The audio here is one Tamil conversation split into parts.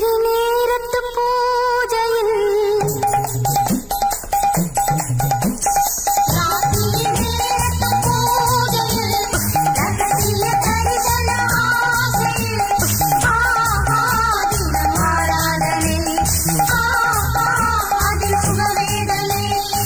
ராத்திரி நேரத்து பூஜையில் ராத்திரி நேரத்து பூஜையில் ரகசிய தரிசன ஆசையில் ஆஹா தினம் ஆராதனை ஆஹா அதில் சுகவேதனை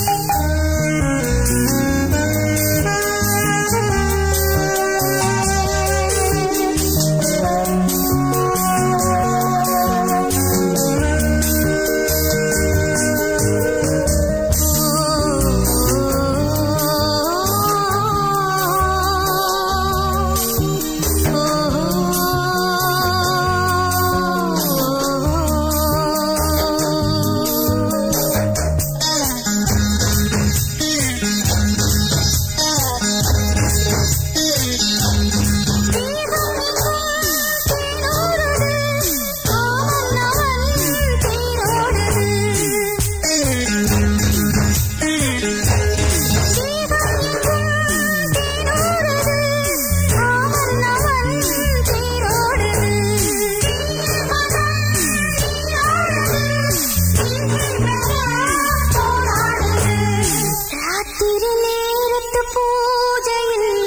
ராத்திரி நேரத்து பூஜையில்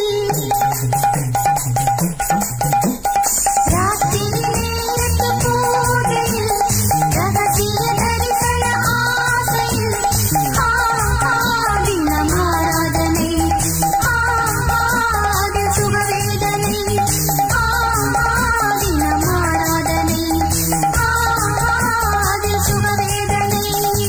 ராத்திரி நேரத்து பூஜையில் ரகசிய தரிசன ஆசையில் ஆஹா தினம் ஆராதனை ஆஹா அதில் சுகவேதனை ஆஹா தினம் ஆராதனை ஆஹா அதில் சுகவேதனை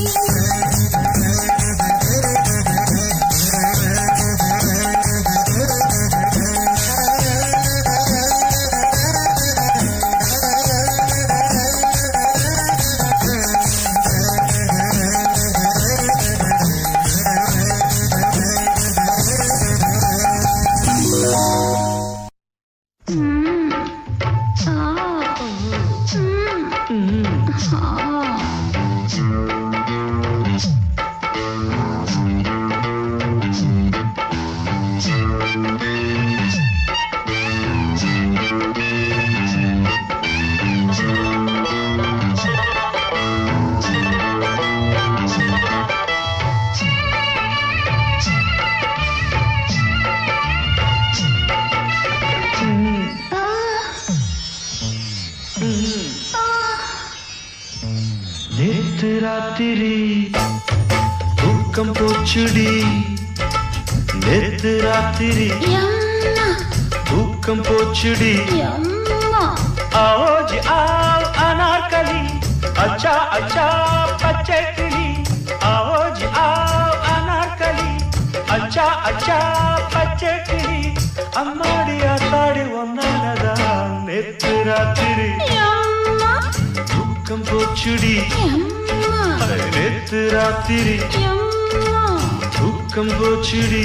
நேத்து ராத்திரி தூக்கம் போச்சுடி நேத்து ராத்திரி தூக்கம் போச்சுடி आओ जी आओ अनारकली अच्छा अच्छा बच्चे किली आओ जी आओ अनारकली अच्छा अच्छा बच्चे किली அம்மாடி ஆத்தாடி ஒன்னானதான் நேத்து ராத்திரி தூக்கம் போச்சுடி நேத்து ராத்திரி தூக்கம் போச்சுடி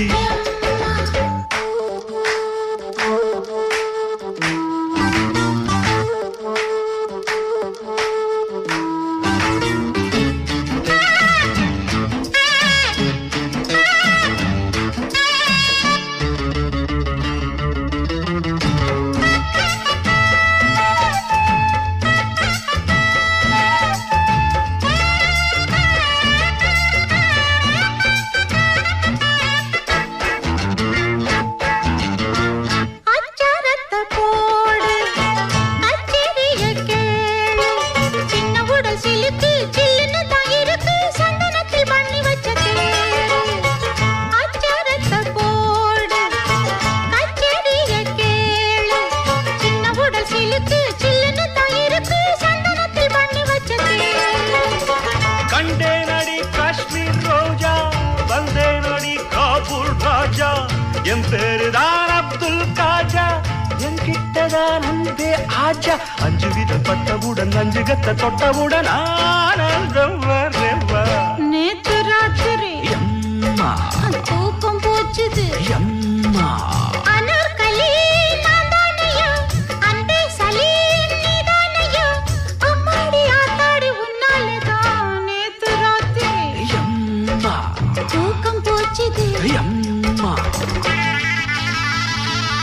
அச்சாரத்தை போடு கச்சேரிய கேளு சின்ன உடல் சிலுக்கு சில்லுன்னு தான் இருக்கு சந்தனத்தில் பண்ணி வச்ச தேடு அச்சாரத்தை போடு கச்சேரிய கேளு சின்ன உடல் சிலுக்கு சில்லுன்னு தான் இருக்கு சந்தனத்தில் பண்ணி வச்ச தேடு கண்டேனடி காஷ்மீர் ரோஜா வந்தேனடி காபூல் ராஜா என் பேருதான் அப்துல் காஜா என்கிட்டதான் அன்பே ஆஜா அஞ்சு வித பட்டவுடன் அஞ்சு கத்த தொட்டவுடன் ஆனந்தம் வரவா நேத்து ராத்திரி எம்மா தூக்கம் போச்சுது எம்மா அனார்கலி நான் தானையா அன்பே சலீம் நீதானையா அம்மாடி ஆத்தாடி உன்னால தான் நேத்து ராத்திரி எம்மா தூக்கம் போச்சுது எம்மா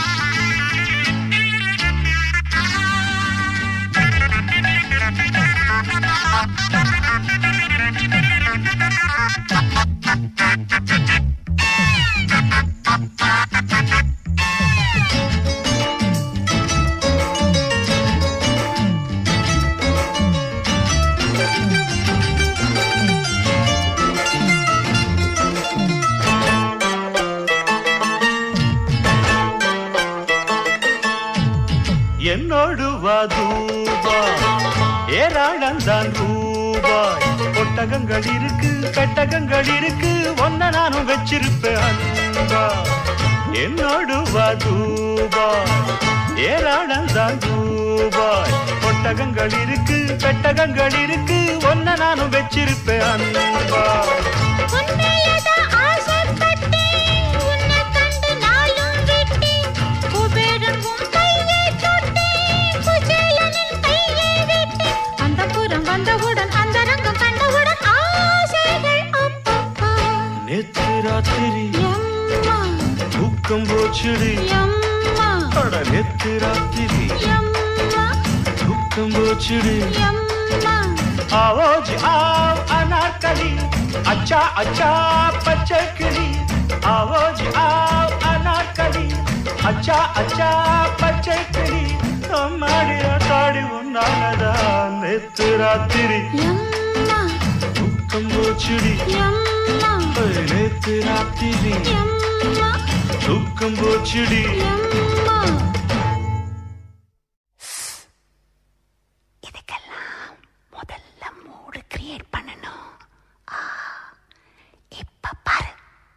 ஆ என்னோடு வா தூபாய் ஏராளந்தான் ரூபாய் ஒட்டகங்கள் இருக்கு பெட்டகங்கள் இருக்கு ஒன்ன நானும் வச்சிருப்பேன் அன்பா என்னோடு வா தூபாய் ஏராளந்தான் ரூபாய் ஒட்டகங்கள் இருக்கு பெட்டகங்கள் இருக்கு ஒன்ன நானும் வச்சிருப்பேன் அன்பா உன்னையதான் ஆசைப்பட்டேன், உன்னை கண்டு நாளும் விட்டேன். குபேரன் உன் கையை தொட்டேன், குசேலனின் கையை விட்டேன். அந்தப்புறம் வந்தவுடன் அந்தரங்கம் கண்டவுடன் ஆசைகள் அப்பப்பா. நேத்து ராத்திரி எம்மா, தூக்கம் போச்சுடி எம்மா, அட நேத்து ராத்திரி எம்மா, தூக்கம் போச்சுடி எம்மா. आओ जी आओ अनारकली अच्छा अच्छा बच्चे किली आओ जी आओ अनारकली अच्छा अच्छा बच्चे किली हमारी ताड़ी उन्नादा नेत्र रात्रि எம்மா, துக்கம் போச்சுடி எம்மா, நேத்து ராத்திரி எம்மா, துக்கம் போச்சுடி எம்மா. இதுக்கெல்லாம் முதல்ல மூடு கிரியேட் பண்ணணும் ஆ, இப்ப பாரு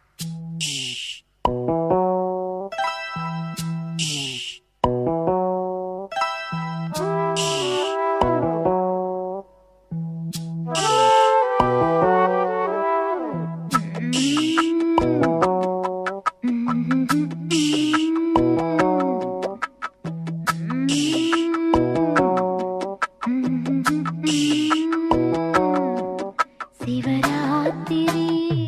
சிவராத்திரி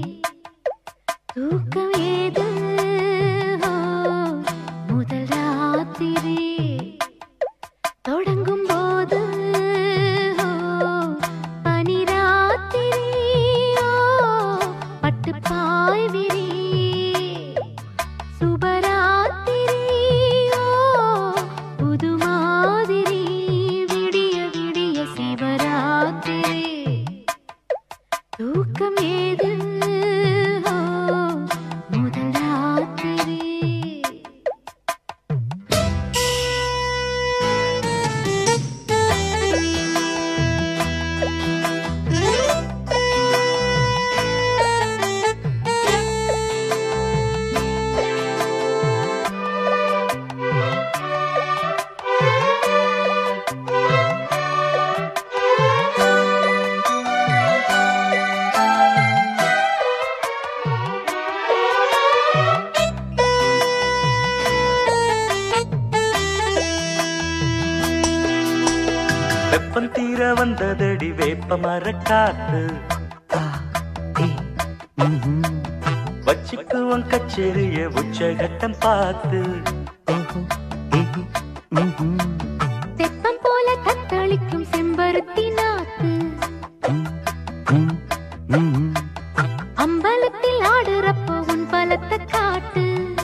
தூக்கம் ஏது ஓ, முதல் ராத்திரி தொடங்கும் போது ஓ, பனி ராத்திரி ஓ, பட்டு பாய் விரி சுபராத்திரி ஓ, புது மாதிரி விடிய விடிய சிவராத்திரி தூக்கம் ஏது ஓ, முதல் ராத்திரி வெப்பம் தீர வந்ததடி வேப்ப மரக்காத்து வச்சுக்குவன் கச்சேரிய உச்சகட்டம் பார்த்து தெப்பம் போல தத்தளிக்கும் செம்பருத்தி நாத்து அம்பலத்தில் ஆடுறப்போ உன் பலத்தை காட்டு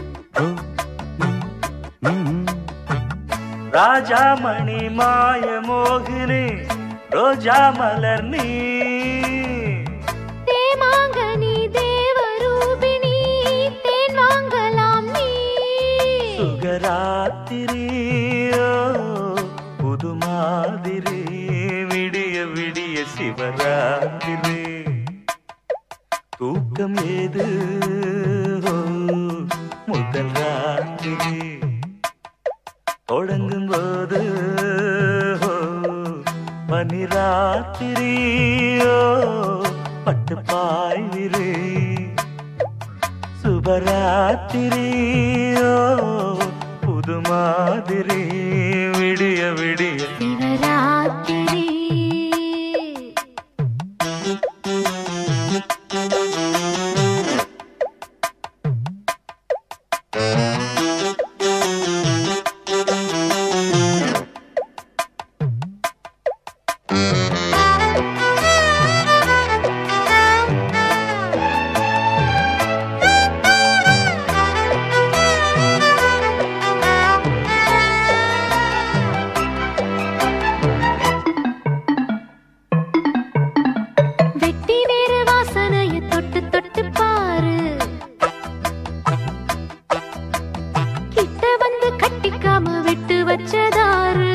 ராஜாமணி மாய மோகினி ரோஜா மலர் நீ தேமாங்கனி தேவரூபிணி தேன் வாங்கலாம் நீ சுகராத்திரியோ புது மாதிரி விடிய விடிய சிவராத்திரி தூக்கம் ஏது ஓ, முதல் ராத்திரி தொடங்கும் போது ஓ, பனி ராத்திரியோ பட்டு பாய்விரு சுபராத்திரியோ புது மாதிரி விடிய விடிய சிவராத்திரி ஆ வெட்டி வேறு வாசனைய தொட்டு தொட்டு பாரு கிட்ட வந்து கட்டிக்காம விட்டு வச்சதாரு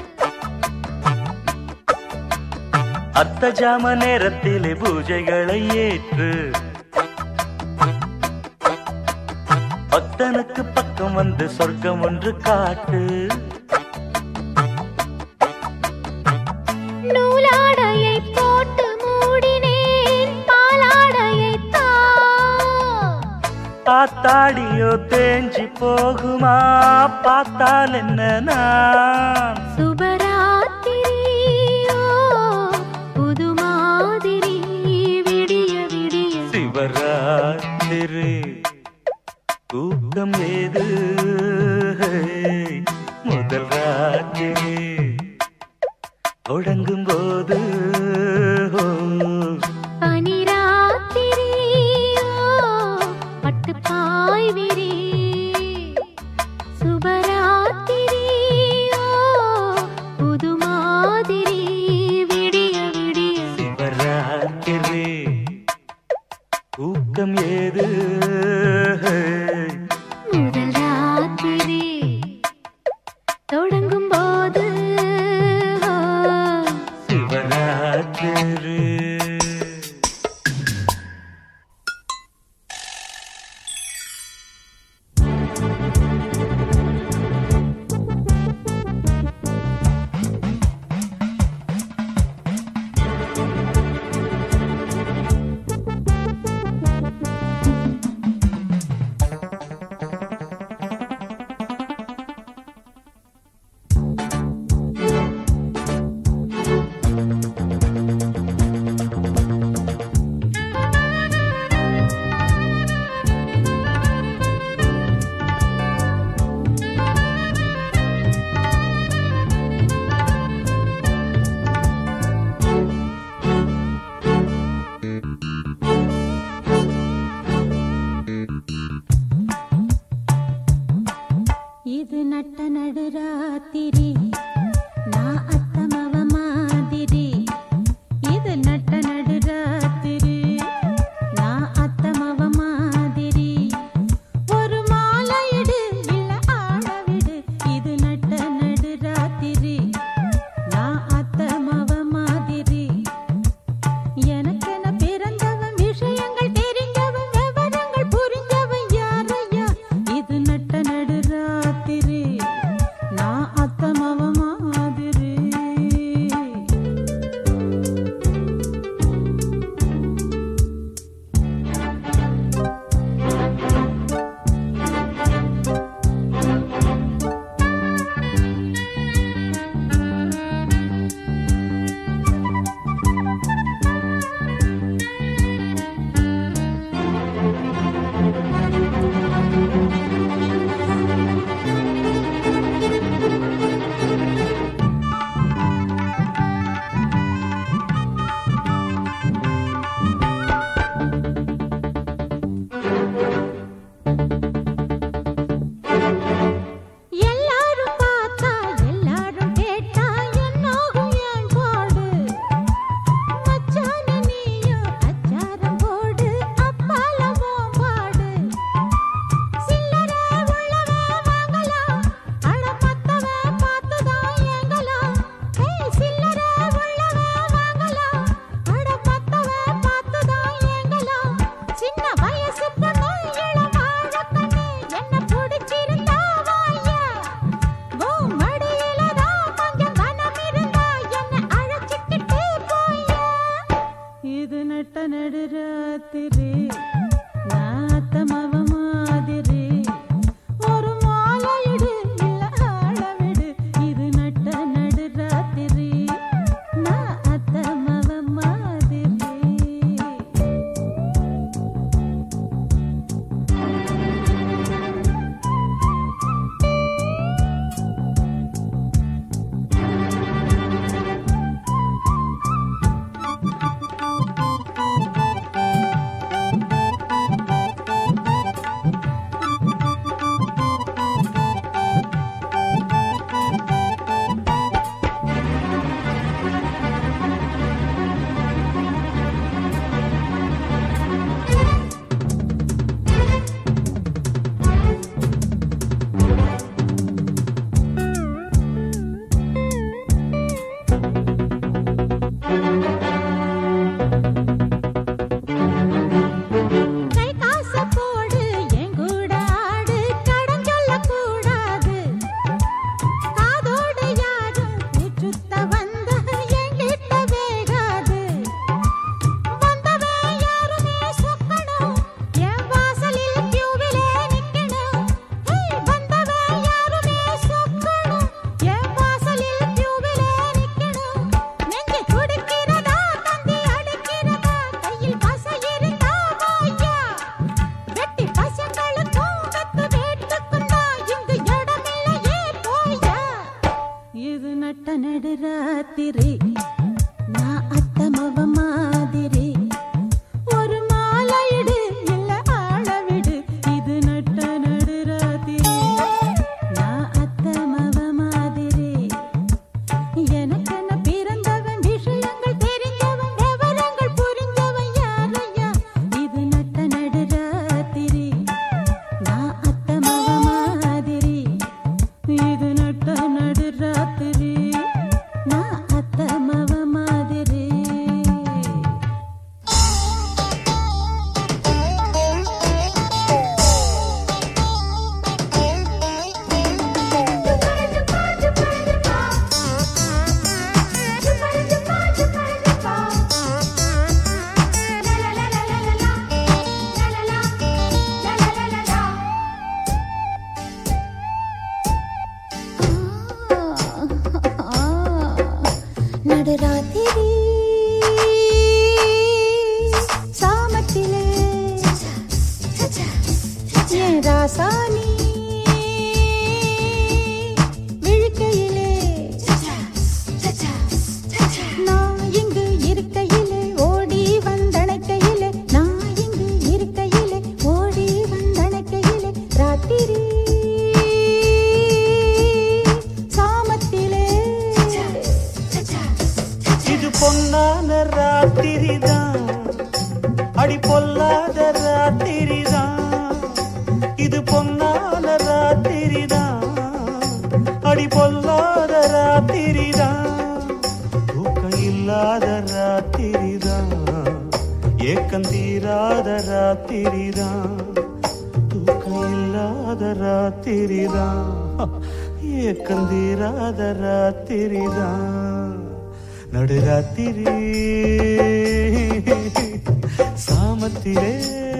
அத்த ஜாம நேரத்திலே பூஜைகளை ஏற்று பக்தனுக்கு பக்கம் வந்து சொர்க்கம் ஒன்று காட்டு நூலாடையை போட்டு மூடினேன் பாலாடையை தா பார்த்தாடியோ தேஞ்சி போகுமா பார்த்தால் என்ன நான் சுபராத்திரியோ புது மாதிரி விடிய விடிய சிவராத்திரி தூக்கம் ஏது முதல் ராத்திரி தொடங்கும் போது பனிராத்திரியோ பட்டு பாய் விரி சுபராத்திரியோ புது மாதிரி விடிய விடிய சிவராத்திரி தூக்கம் ஏது முதல் ராத்திரி தொடங்கும் போது சிவராத்திரி இது நட்ட நடுராத்திரி நான் அத்தமவ மாதிரி இது நட்ட நடுராத்திரி நான் அத்தமவ மாதிரி ஒரு மாலையிடு இல்ல ஆளவிடு இது நட்ட நடுராத்திரி நான் அத்தமவ மாதிரி எனக்கென பிறந்தவன் விஷயங்கள் தெரிஞ்சவன் விவரங்கள் புரிஞ்சவன் யாரையா இது நட்ட நடுராத்திரி நான் அத்தமவ மாதிரி எல்லாரும் பார்த்தா எல்லாரும் கேட்டா என்னாகும் என் பாடு மச்சான நீயும் அச்சாரம் போடு அப்பாலவும் பாடு சில்லறை உள்ளவே வாங்கலாம் அட மத்தவே பார்த்துதான் ஏங்கலாம் ஏய் சில்லறை உள்ளவே வாங்கலாம் அட மத்தவே பார்த்துதான் ஏங்கலாம் சின்ன வயசு பொண்ணு இளம் வாழக்கண்ணு என்ன பிடிச்சிருந்தா வாயா ஓ மடியில தான் கொஞ்சம் கனம் இருந்தா என்ன அழைச்சிக்கிட்டு போயா இது நட்ட நடுராத்திரி நாத்தமவ மாதிரி ஒரு மாலையிடு இல்ல ஆளவிடு இது நட்ட நடுராத்திரி நான் அத்தமவ மாதிரி ராத்திரி தான் அடி பொல்லாத ராத்திரி தான் இது பொன்னான ராத்திரி தான் அடி பொல்லாத ராத்திரி தான் தூக்கம் இல்லாத ராத்திரி தான் ஏக்கம் தீராத ராத்திரி தான் தூக்கம் இல்லாத ராத்திரி தான் ஏக்கம் தீராத ராத்திரி தான் நடுராத்திரி சாமத்திலே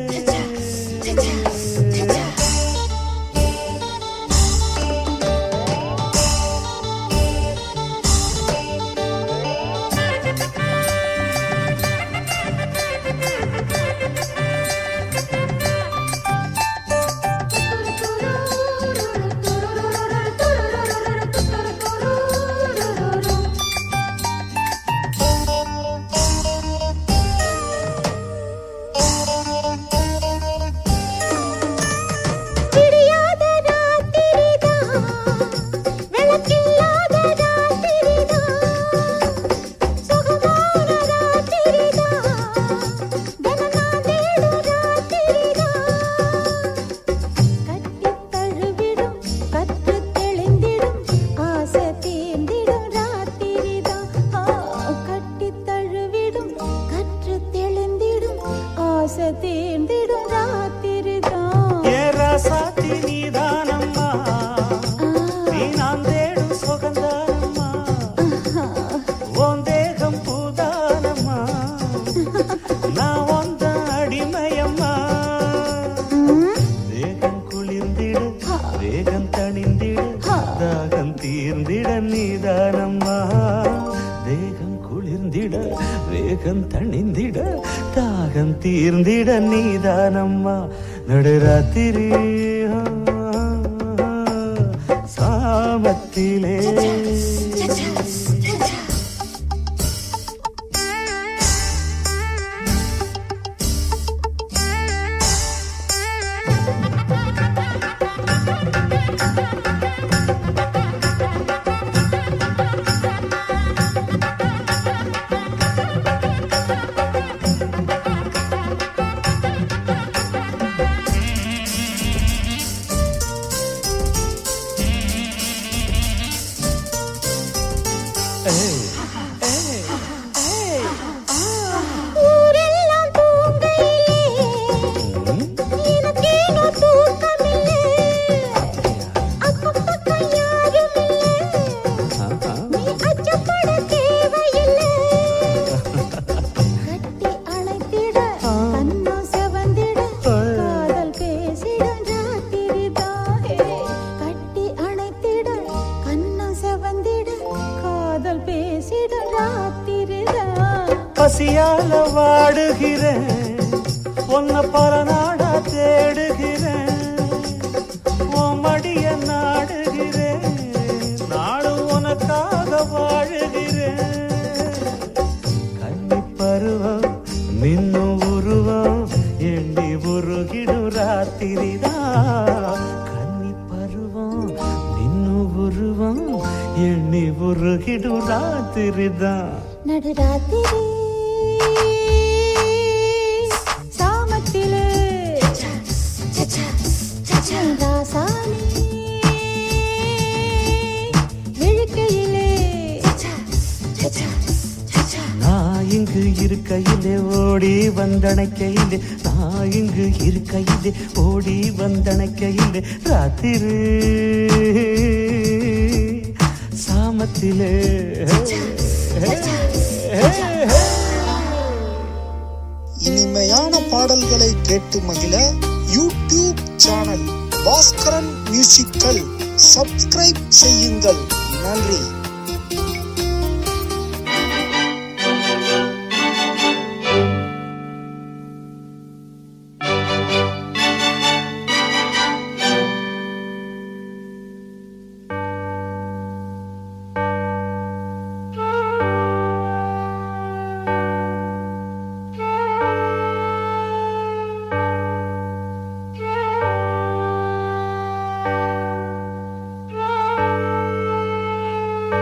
விடியாத ராத்திரிதான் விளக்கில்லாத ராத்திரிதான் சுகமான ராத்திரிதான் தினம் தேடும் ராத்திரிதான் கட்டித் தழுவிடும் கற்று தெளிந்திடும் ஆசை தீர்ந்திடும் ராத்திரிதான் ஆ, கட்டித் தழுவிடும் கற்று தெளிந்திடும் ஆசை தீர்ந்திடும் ராத்திரிதான் ஏராசாத்தி நீதானம்மா நீ நான் தேடும் சுகந்தானம்மா உன் தேகம் பூதானம்மா நான் வந்த அடிமையம்மா தேகம் குளிர்ந்திட வேகம் தணிந்திட தாகம் தீர்ந்திட நீதானம்மா தேகம் குளிர்ந்திட வேகம் தணிந்திட தாகம் தீர்ந்திட நீதானம்மா நடுராத்திரி சாமத்திலே ஊரெல்லாம் தூங்கையிலே எனக்கேனோ தூக்கமில்லை அக்கம் பக்கம் யாருமில்லை நீ அச்சப்பட தேவையில்லை கட்டி அணைத்திட கண்ணம் செவந்திட காதல் பேசிடும் ராத்திரிதான் கட்டி அணைத்திட கண்ணம் செவந்திட காதல் பேசிடும் ராத்திரிதான் பசியால வாடுகிறேன் உன்னை பல நாடா தேடுகிறேன் உன் மடிய நாடுகிறேன் நாடும் உனக்காக வாழுகிறேன் கன்னி பருவம் மின்னும் உருவம் எண்ணி உருகிடும் ராத்திரிதான் கன்னி பருவம் மின்னும் உருவம் எண்ணி உருகிடும் ராத்திரிதான் நடுராத்திரி சாமத்திலே ராசானி விழுக்கையிலே நான் இங்கு இருக்கையிலே ஓடி வந்தணைக்கையிலே நான் இங்கு இருக்கையிலே ஓடி வந்தணைக்கையிலே ராத்திரி சாமத்திலே இனிமையான பாடல்களை கேட்டு மகிழ YouTube channel Bhaskaran musical subscribe செய்யுங்கள் நன்றி ஆ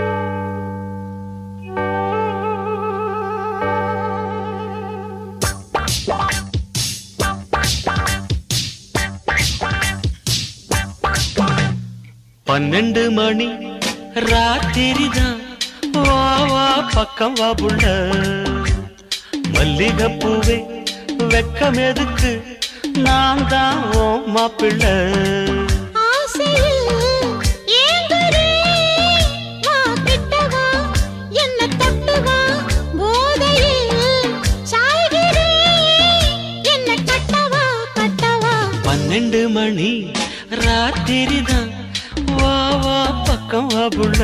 பன்னெண்டு மணி ராத்திரிதான் வா வா பக்கம் வா புள்ள மல்லிகைப்பூவே வெக்கம் எதுக்கு நான் தான் ஓ மாப்பிள்ளை ஆசையில் ஏங்குறே வா கிட்ட வா என்ன தொட்டு வா போதையில் சாய்கிறே என்ன கட்டவா கட்டவா பன்னெண்டு மணி ராத்திரிதான் வா வா பக்கம் வா புள்ள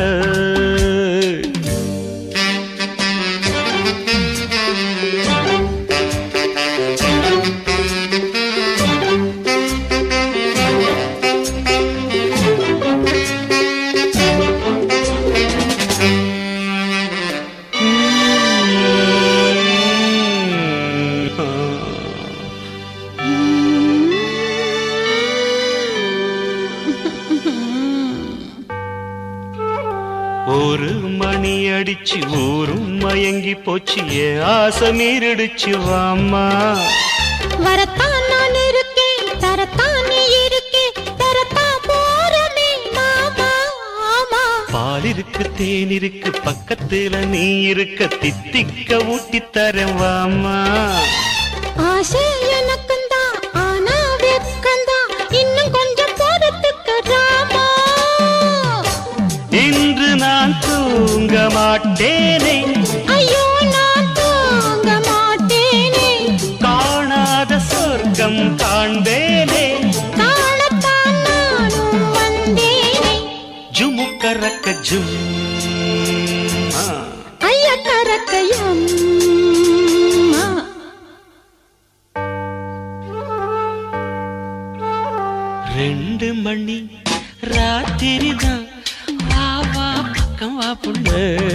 ஒரு மணி அடிச்சு ஊரும் மயங்கி போச்சு என் ஆசை மீறிடுச்சு வாம்மா வரத்தான் நான் இருக்கேன் தரத்தான் நீ இருக்கே தரத்தான் போறமே மாமா ஆமா பால் இருக்கு தேன் இருக்கு பக்கத்துல நீ இருக்க தித்திக்க ஊட்டி தரேன் வாம்மா ஆசை எனக்குந்தான் ஆனா வெக்கந்தான் இன்னும் கொஞ்சம் போறதுக்கு ராமா இன்று நான் தூங்க மாட்டேனே ஐயோ நான் தூங்க மாட்டேனே காணாத சொர்க்கம் காண்பேனே காணத்தான் நானும் வந்தேனே ஜுமுக்கரக்க ஜும் ஆ. ஐய கரக்கையம் ரெண்டு மணி ராத்திரிதான் வா வா பக்கம் வா புள்ள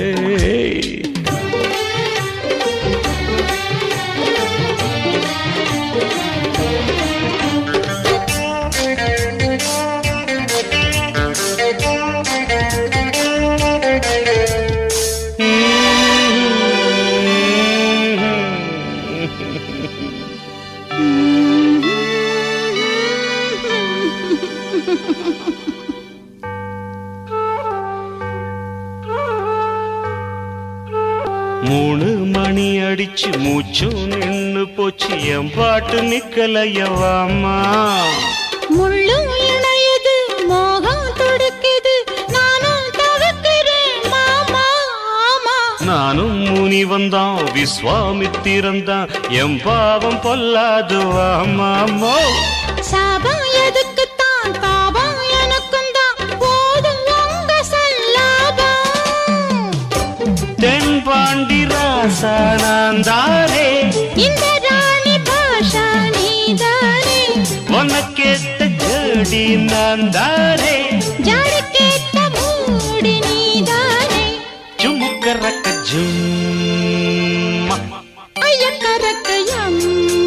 மூணு மணி அடிச்சு மூச்சும் நின்னு போச்சு என் பாட்டு நிக்கலையவாமா முள்ளும் இணையுது மோகம் துடுக்குது நானும் தவிக்கிறேன் மாமா ஆமா நானும் முனி வந்தான் விஸ்வாமித்திரந்தான் என் பாவம் பொல்லாது வாமாமோ சாபம் எதுக்குத்தான் தாபம் எனக்கும் தான் போதும் உங்க சல்லாபம் தென்பாண்டி ராசா நான் தானே இந்த ராணி பாஷா நீதானே உனக்கேத்த ஜோடி நான் தானே ஜாடு கேட்ட மூடி நீதானே ஜுமுக்கரக்க ஜும் ஐய கரக்கையம்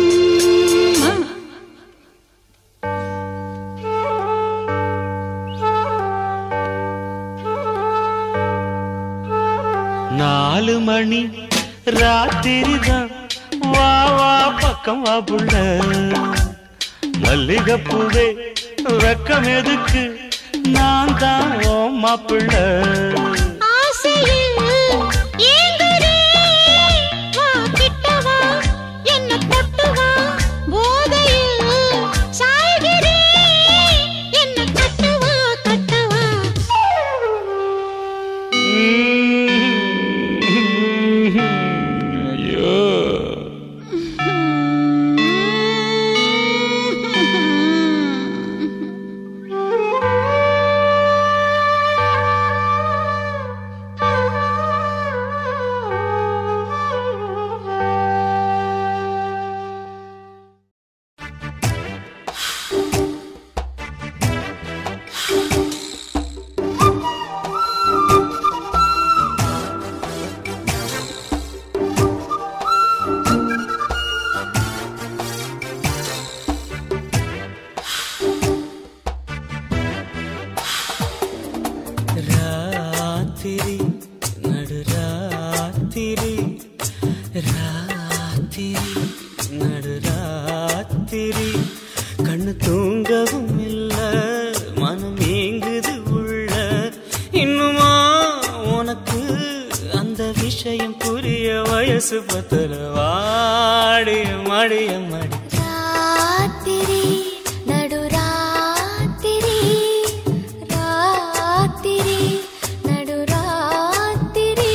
நாலு மணி ராத்திரிதான் வா வா பக்கம் வா புள்ள மல்லிகைப்பூவே வெக்கம் எதுக்கு நான் தான் ஓ மாப்பிள்ள ஆசையில் ஏங்குறே வா கிட்ட வா என்ன தொட்டு வா போதையில் சாய்கிறே என்ன கட்டவா கட்டவா ஐயோ ராத்திரி நடுராத்திரி ராத்திரி நடுராத்திரி கண்ணு தூங்கவும் இல்ல மனம் ஏங்குது உள்ள பத்தல வாடிய மடிய மடி ராத்திரி நடுராத்திரி ராத்திரி நடுராத்திரி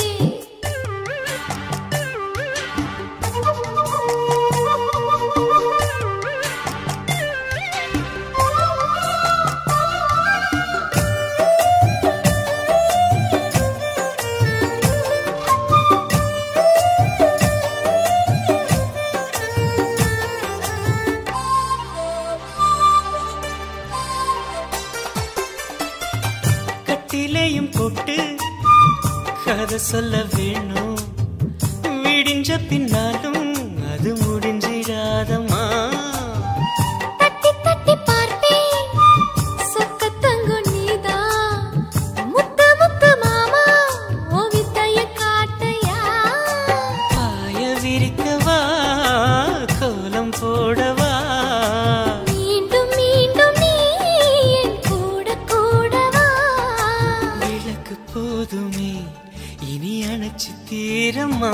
கட்டிலையும் போட்டு கதை சொல்ல வேணும் விடிஞ்ச பின்னாலும் அது முடிஞ்சிடாதம்மா தட்டி தட்டி பார்ப்பேன் சொக்கத்தங்கம் நீதான் முத்து முத்து மாமா ஓ வித்தைய காட்டையா பாய விரிக்கவா கோலம் போடவா மீண்டும் மீண்டும் நீ என் கூட கூடவா விளக்கு போதுமே இனி அணைச்சு தீரம்மா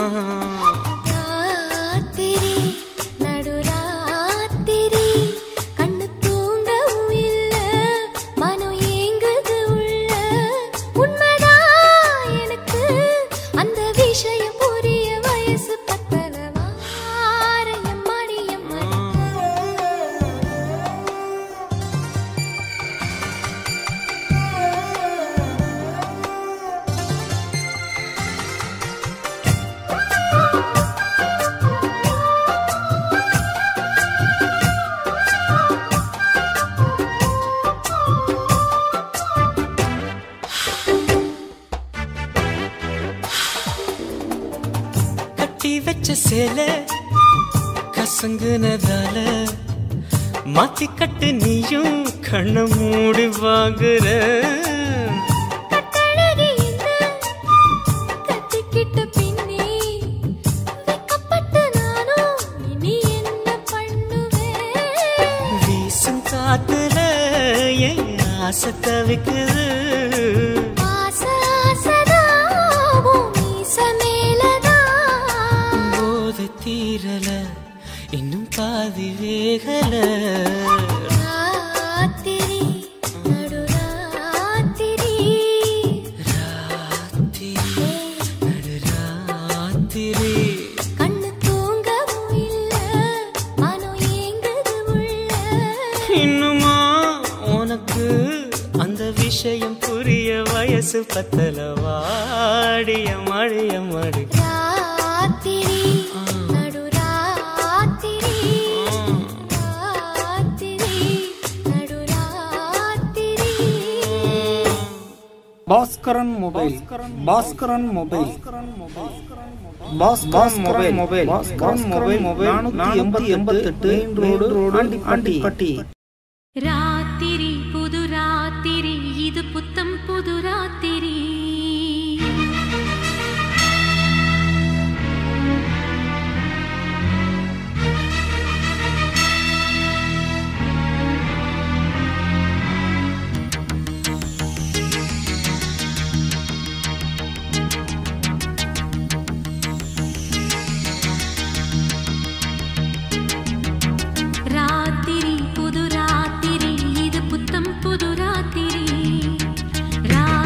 ராத்திரி நடுராத்திரி கண்ணு தூங்கவும் இல்ல மனம் ஏங்குது உள்ள உண்மைதான் எனக்கு அந்த விஷயம் புரிய வயசு பத்தலவா ஆரையம் மடியம் கட்டி வச்ச சேலை கசங்குனதால மாத்தி கட்டு நீயும் கண்ண மூடி வாங்குற கட்டழகி என்ன கத்திக்கிட்ட பின்னே வெக்கப்பட்டு நானும் இனி என்ன பண்ணுவேன் வீசும் காத்துல என் ஆசை தவிக்குது ஆசை ஆசைதான் உன் மீச மேலதான் போது தீரல இன்னும் பாதி வேகல ராத்திரி நடுராத்திரி ராத்திரி நடுராத்திரி கண்ணு தூங்கவும் இல்ல மனம் ஏங்குது உள்ள இன்னுமா உனக்கு அந்த விஷயம் புரிய வயசு பத்தல வாடிய மழைய மடி ராத்திரி நடுராத்திரி ராத்திரி நடுராத்திரி Bhaskaran mobile Bhaskaran mobile Bhaskaran mobile mobile Bhaskaran mobile mobile நானூத்தி எண்பத்தி எட்டு ரோடு ரோடு ஆண்டிப்பட்டி ராத்திரி புது ராத்திரி இது புத்தம் புது ராத்திரி ராத்திரி புது ராத்திரி இது புத்தம் புது ராத்திரி ரா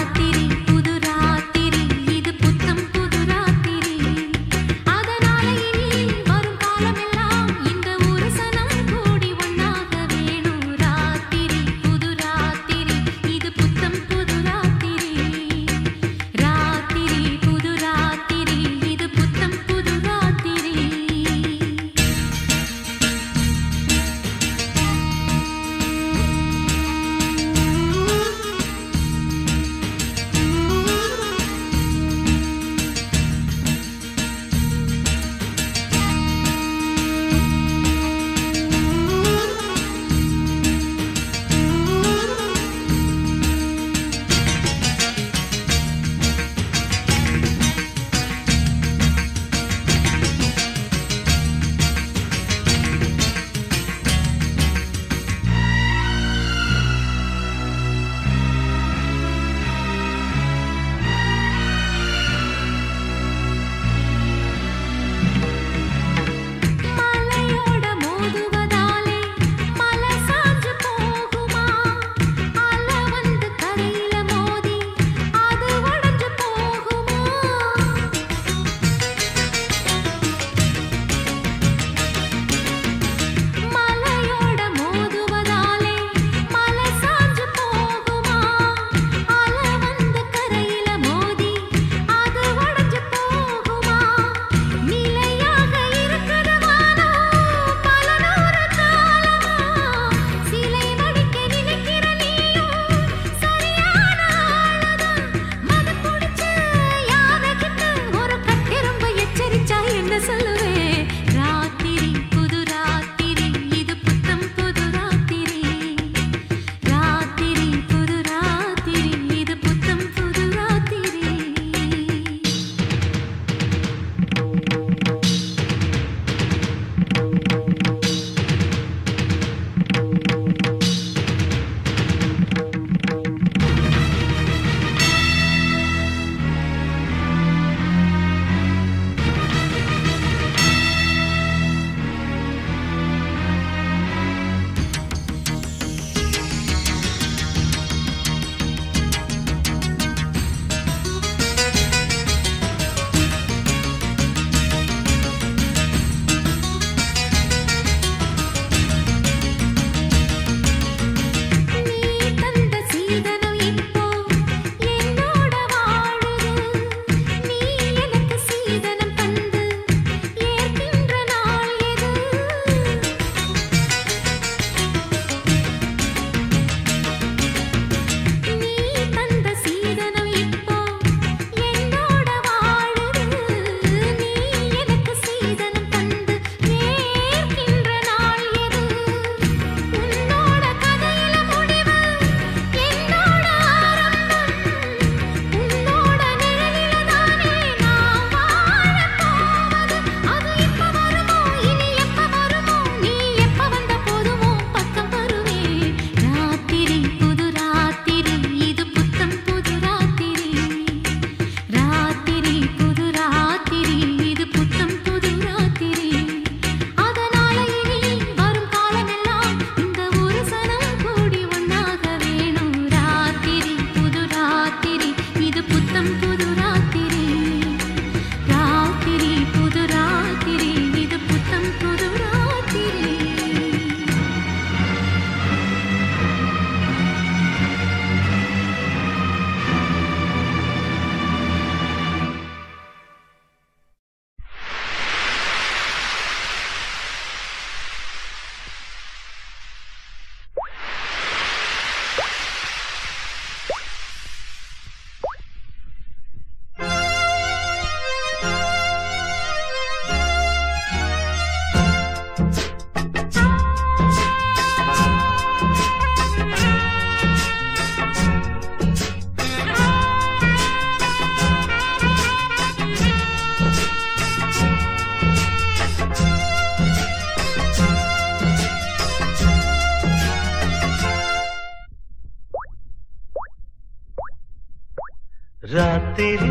ராத்திரி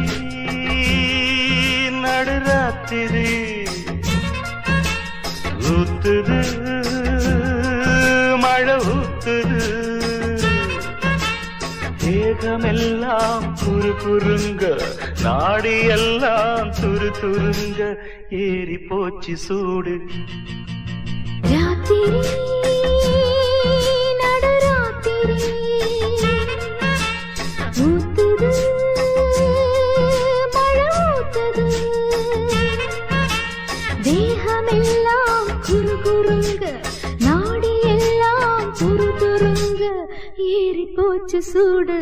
நடுராத்திரி ஊத்துது மழை ஊத்துது தேகமெல்லாம் குறு குறுங்க நாடி எல்லாம் துரு துருங்க ஏறி போச்சு சூடு ராத்திரி நடுராத்திரி ஊத்துது மழை ஊத்துது தேகமெல்லாம் குறு குறுங்க நாடி எல்லாம் துரு துருங்க ஏறி போச்சு சூடு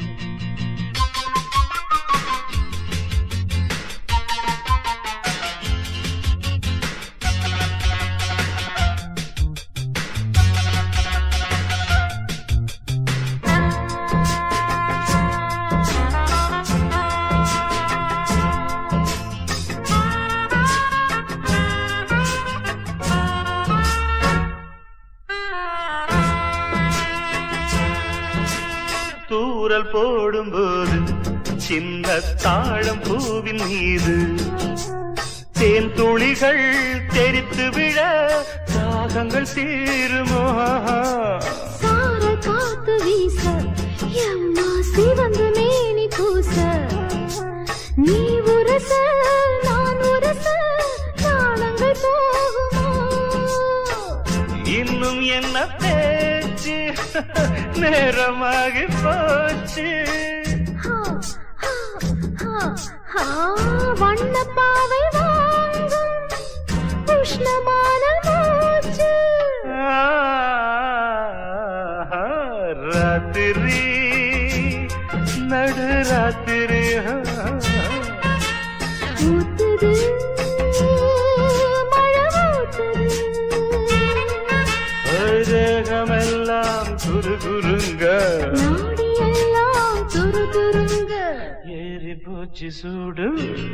தூரல் போடும்போது சின்ன தாழம் பூவின் மீது தேன் துளிகள் தெரித்து விழ தாகங்கள் தீருமோ சார காத்து வீச எம்மா சிவந்து மேனி பூச நீ உரச நான் உரச நாணங்கள் போகுமோ இன்னும் என்ன பேச்சு நேரமாகி போச்சு ஹா, ஹா, ஹா, ஹா, வண்ணப் பாவை வாங்கும் உஷ்ணமான மூச்சு ஆஹா, ராத்திரி நடு ராத்திரி ஊத்துது மழை ஊத்துது தேகமெல்லாம் குரு குருங்க நாடி எல்லாம் துரு துருங்க ஏறி போச்சு சூடு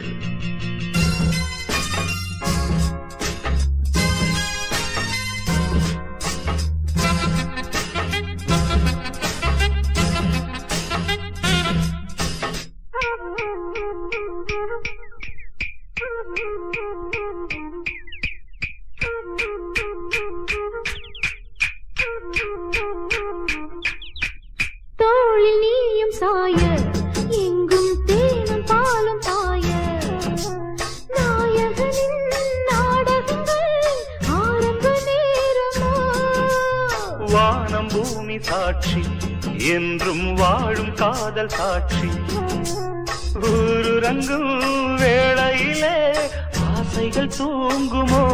தோளில் நீயும் சாய எங்கும் தேனும் பாலும் பாய நாயகனின் நாடகங்கள் ஆரம்ப நேரமோ வானம் பூமி சாட்சி என்றும் வாழும் காதல் சாட்சி ஊருறங்கும் வேளையிலே ஆசைகள் தூங்குமோ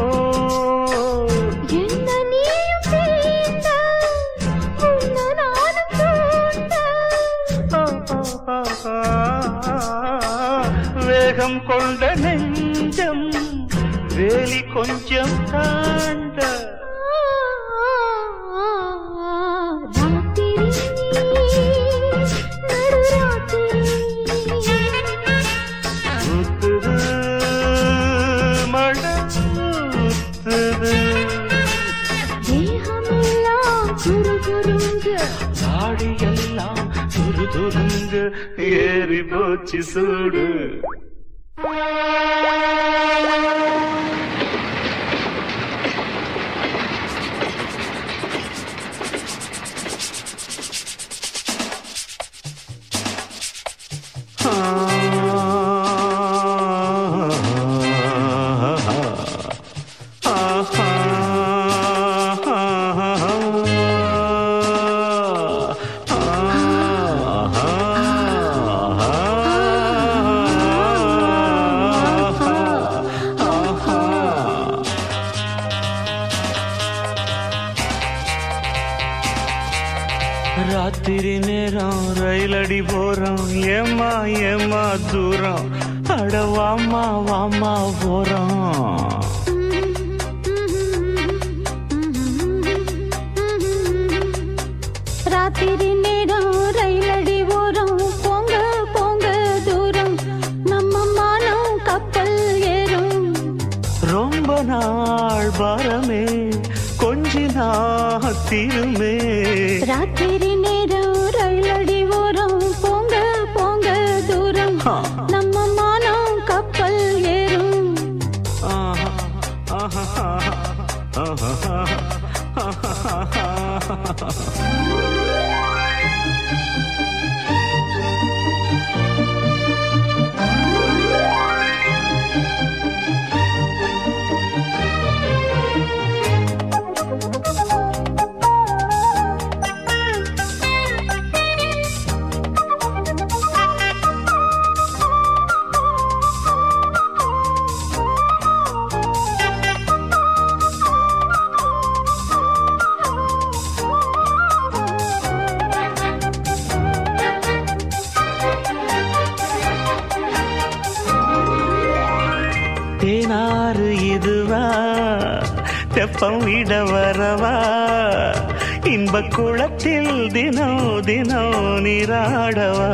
என்ன நீயும் தீண்ட உன்னை நானும் தூண்ட வேகம் கொண்ட நெஞ்சம் வேலி கொஞ்சம் தாண்ட ராத்திரி நடுராத்திரி ஊத்துது மழை ஊத்துது தேகமெல்லாம் குரு குருங்க தாடி எல்லாம் துரு துருங்க ஏறி போச்சு சூடு ராத்திரி நேரம் ரயிலடி போறோம் ஏமா ஏமா தூரம் அட வாமா வாமா போறோம் ராத்திரி நேரம் ரயிலடி ஓரம் போங்க போங்க தூரம் நம்ம மானம் கப்பல் ஏறும் ரொம்ப நாள் பாரமே கொஞ்ச நாள் தீருமே ராத்திரி நேரம் ரயிலடி ஓரம் போங்க போங்க தூரம் ஆ. தேனாறு இதுவா தெப்பம் விட வரவா இன்ப குளத்தில் தினம் தினம் நீராடவா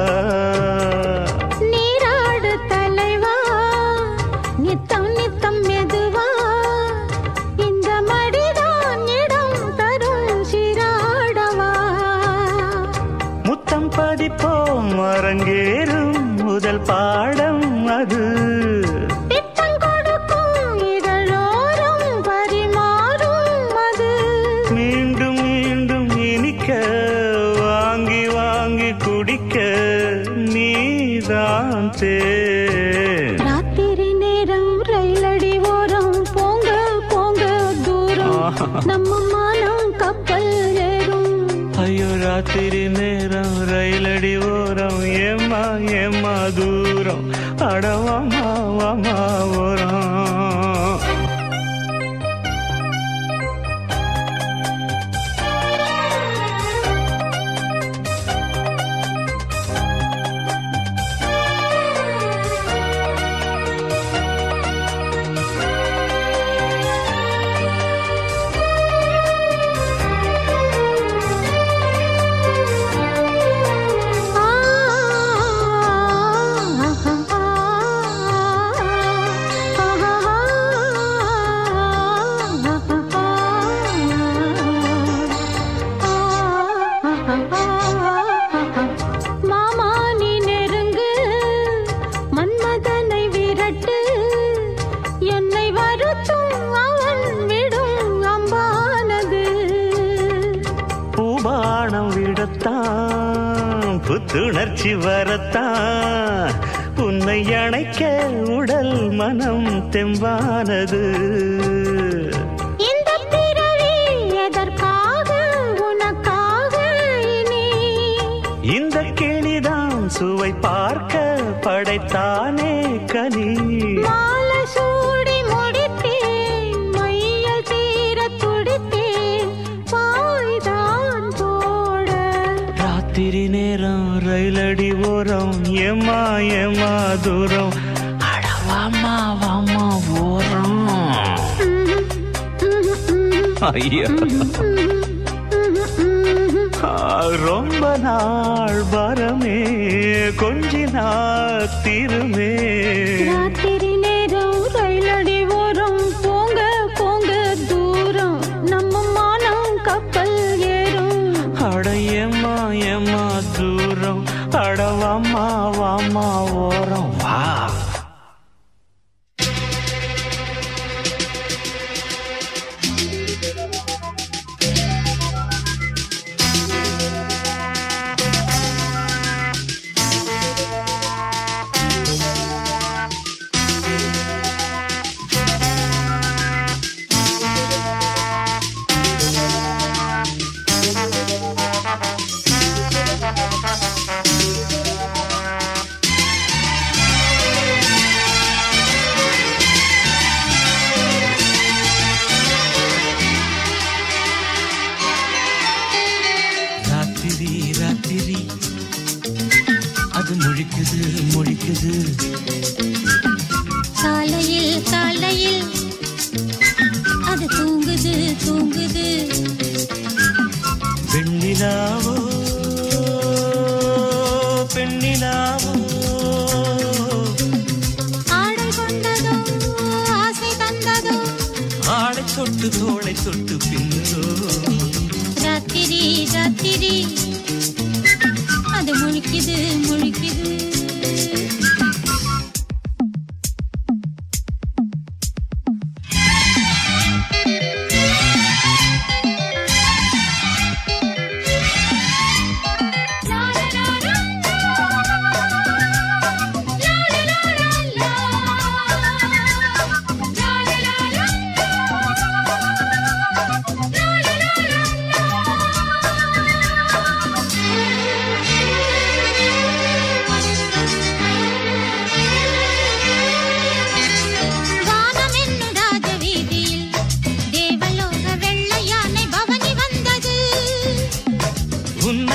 நீராடு தலைவா நித்தம் நித்தம் மெதுவா இந்த மடிதான் இடம் தரும் சிராடவா முத்தம் பதிப்போம் அரங்கேறும் முதல் பாடம் அது பித்தம் கொடுக்கும் இதழோரம் பரிமாறும் அது மீண்டும் மீண்டும் இனிக்க வாங்கி வாங்கி குடிக்க நீதான் தேன் ராத்திரி நேரம் ரயிலடி ஓரம் போங்க போங்க தூரம் நம்ம மானம் கப்பல் ஏறும் ஐயோ ராத்திரி நேரம் ரயிலடி ஓரம் ஏமா ஏமா தூரம் அடவாமா வாமா ஓரம் ஆ மாமா நீ நெருங்கு மன்மதனை விரட்டு என்னை வருத்தும் அவன் விடும் அம்பானது பூபானம் விடத்தான் புத்துணர்ச்சி வரத்தான் உன்னை அணைக்க உடல் மனம் தெம்பானது இந்த பிறவி எதற்காக உனக்காக இனி இந்த கிளிதான் சுவை பார்க்க படைத்தானே கனி மாலை சூடி முடித்தேன் மையல் தீர துடித்தேன் பாய்தான் போட ராத்திரி நேரம் ரயிலடி ஓரம் ஏமா ஏமா தூரம் அட வாமா வாமா ஓரம் ஐயா ஆ, ரொம்ப நாள் வரமே கொஞ்சி நாள் திருமே ராத்திரி நேரம் ரயிலடி ஓரம் போங்க போங்க தூரம் நம்ம மானம் கப்பல் ஏறும் அட ஏமா ஏமா தூரம் அட வாமா வாமா ஓரம் வா ராத்திரி ராத்திரி அது முழிக்குது முழிக்குது காலையில் காலையில் அது தூங்குது தூங்குது பெண்ணிலாவோ பெண்ணிலாவோ ஆடை கொண்டதோ ஆசை தந்ததோ ஆளை தொட்டு தோளை தொட்டு பின்னோ ராத்திரி ராத்திரி அது முழிக்குது முழிக்குது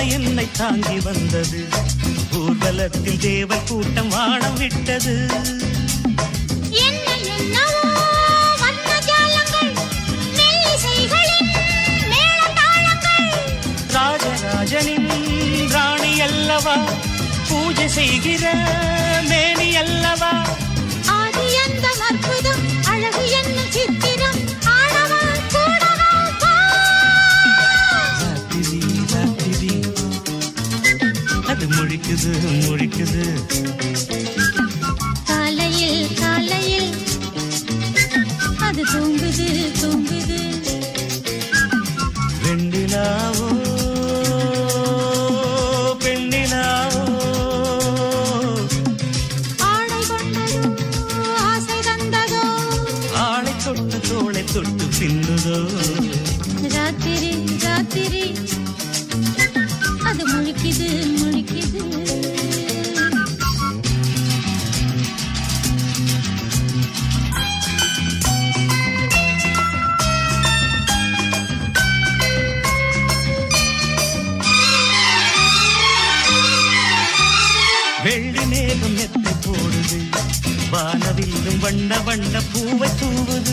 என்னை தாங்கி வந்தது ஊர்வலத்தில் தேவ கூட்டம் வாழம் விட்டது என்ன என்னவோ வண்ண ஜாலங்கள் மெல்லிசைகளின் மேளதாளங்கள் ராஜராஜனின் ராணி அல்லவா பூஜை செய்கிற மேனி அல்லவா ஆதி அந்த அற்புதம் அழகு என்ன சித்திரம் ஆடவா கூடவா வா. ராத்திரி ராத்திரி அது முழிக்குது முழிக்குது காலையில் காலையில் அது தூங்குது தூங்குது வெண்ணிலாவோ பெண்ணிலாவோ ஆடை கொண்டதோ ஆசை தந்ததோ ஆளை தொட்டு தோளை தொட்டு பின்னுதோ ராத்திரி ராத்திரி அது முழிக்குது முழிக்குது வெள்ளி மேகம் எத்தை போடுது வானவில்லும் வண்ண வண்ண பூவை தூவுது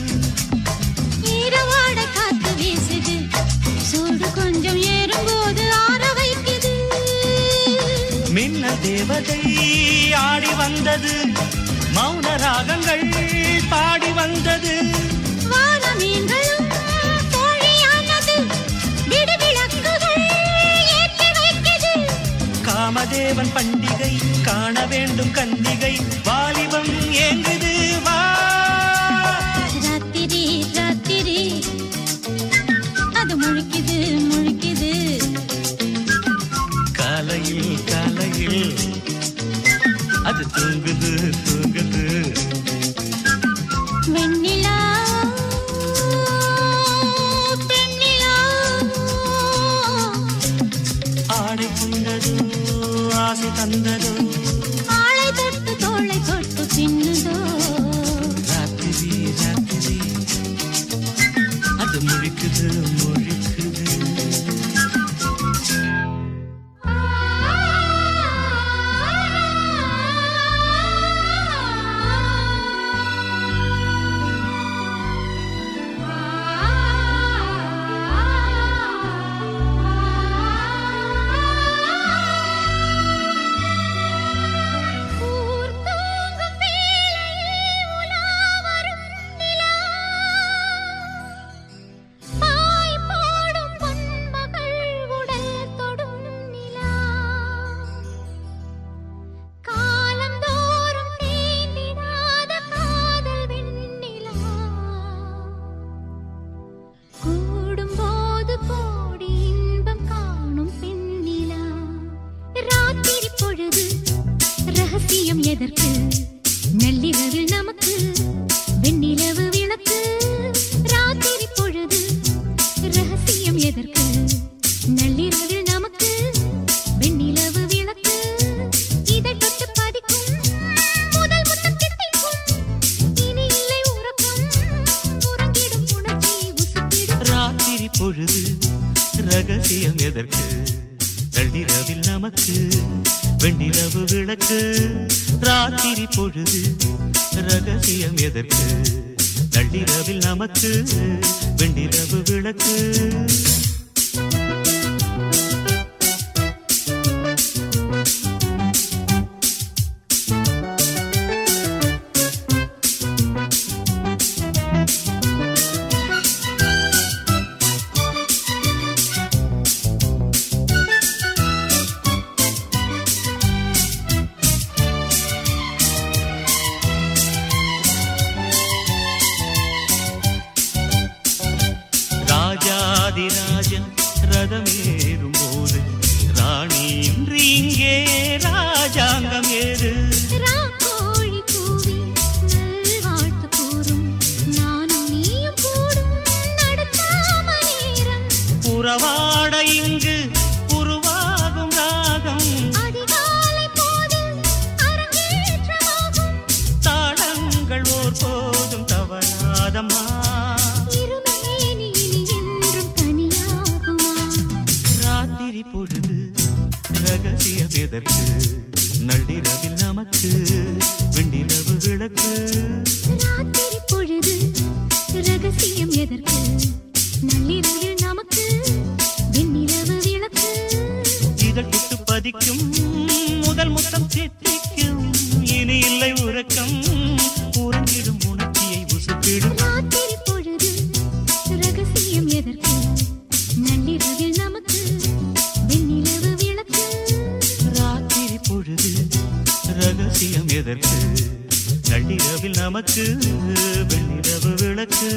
ஈரவாட காத்து வீசுது சூடு கொஞ்சம் ஏறும்போது ஆற வைக்குது மின்னல் தேவதை ஆடி வந்தது மௌன ராகங்கள் பாடி வந்தது வான மீன்களும் கோழியானது விடுவிளக்குகள் ஏற்றி வைக்குது காமதேவன் பண்டிகை காண வேண்டும் கன்னிகை வாலிபம் ஏங்குது வா ராத்திரி ராத்திரி அது முழிக்குது முழிக்குது காலையில் காலையில் அது தூங்குது தூங்குது வெண்ணிலா பெண்ணிலா ஆடை கொண்டதோ ஆசை தந்ததோ ஆளை தொட்டு தோளை தொட்டு பின்னுதோ ராத்திரி ராத்திரி அது முழிக்குது முழிக்குது ஊர் தூங்கும் வேளையில் உலா வரும் நிலா பாய் போடும் பொன்மகள் உடல் தொடும் நிலா காலந்தோறும் தேய்ந்திடாத காதல் வெண்ணிலா கூடும்போது கோடி இன்பம் காணும் பெண்ணிலா ராத்திரி பொழுது ரகசியம் எதற்கு நள்ளிரவில் நமக்கு வெண்ணிலவு விளக்கு ராத்திரி பொழுது ரகசியம் எதற்கு நள்ளிரவில் நமக்கு வெண்ணிலவு விளக்கு இதை தொட்டு பதிக்கும் முதல் முத்தம் தித்திக்கும் இனி இல்லை உறக்கம் உறங்கிடும் உணர்ச்சி உசுப்பிடும் ராத்திரி பொழுது ரகசியம் எதற்கு நள்ளிரவில் நமக்கு வெண்ணிலவு விளக்கு ராத்திரி பொழுது ரகசியம் எதற்கு நள்ளிரவில் நமக்கு வெண்ணிலவு விளக்கு ராஜாதிராஜன் ரதமேறும் போது ராணி இன்றி இங்கே ராஜாங்கம் ஏறு ராக்கோழி கூவி நல்வாழ்த்து கூறும் நானும் நீயும் கூடும் நடுத்தாம நேரம் உறவாட இங்கு உருவாகும் ராகம் அதிகாலை போது அரங்கேற்றமாகும் தாளங்கள் ஓர் போதும் தவறாதம்மா இருமேனி இனி என்றும் தனியாகுமா ராத்திரி பொழுது எதற்கு நள்ளிரவில் நமக்கு வெண்ணிலவு விளக்கு ராத்திரி பொழுது ரகசியம் எதற்கு நள்ளிரவில் நமக்கு வெண்ணிலவு விளக்கு இதழ் தொட்டு பதிக்கும் முதல் முத்தம் தித்திக்கும் இனி இல்லை உறக்கம் உறங்கிடும் உணர்ச்சியை உசுப்பிடும் ராத்திரி பொழுது ரகசியம் எதற்கு நள்ளிரவில் நமக்கு வெண்ணிலவு விளக்கு ராத்திரி பொழுது ரகசியம் எதற்கு நள்ளிரவில் நமக்கு வெண்ணிலவு விளக்கு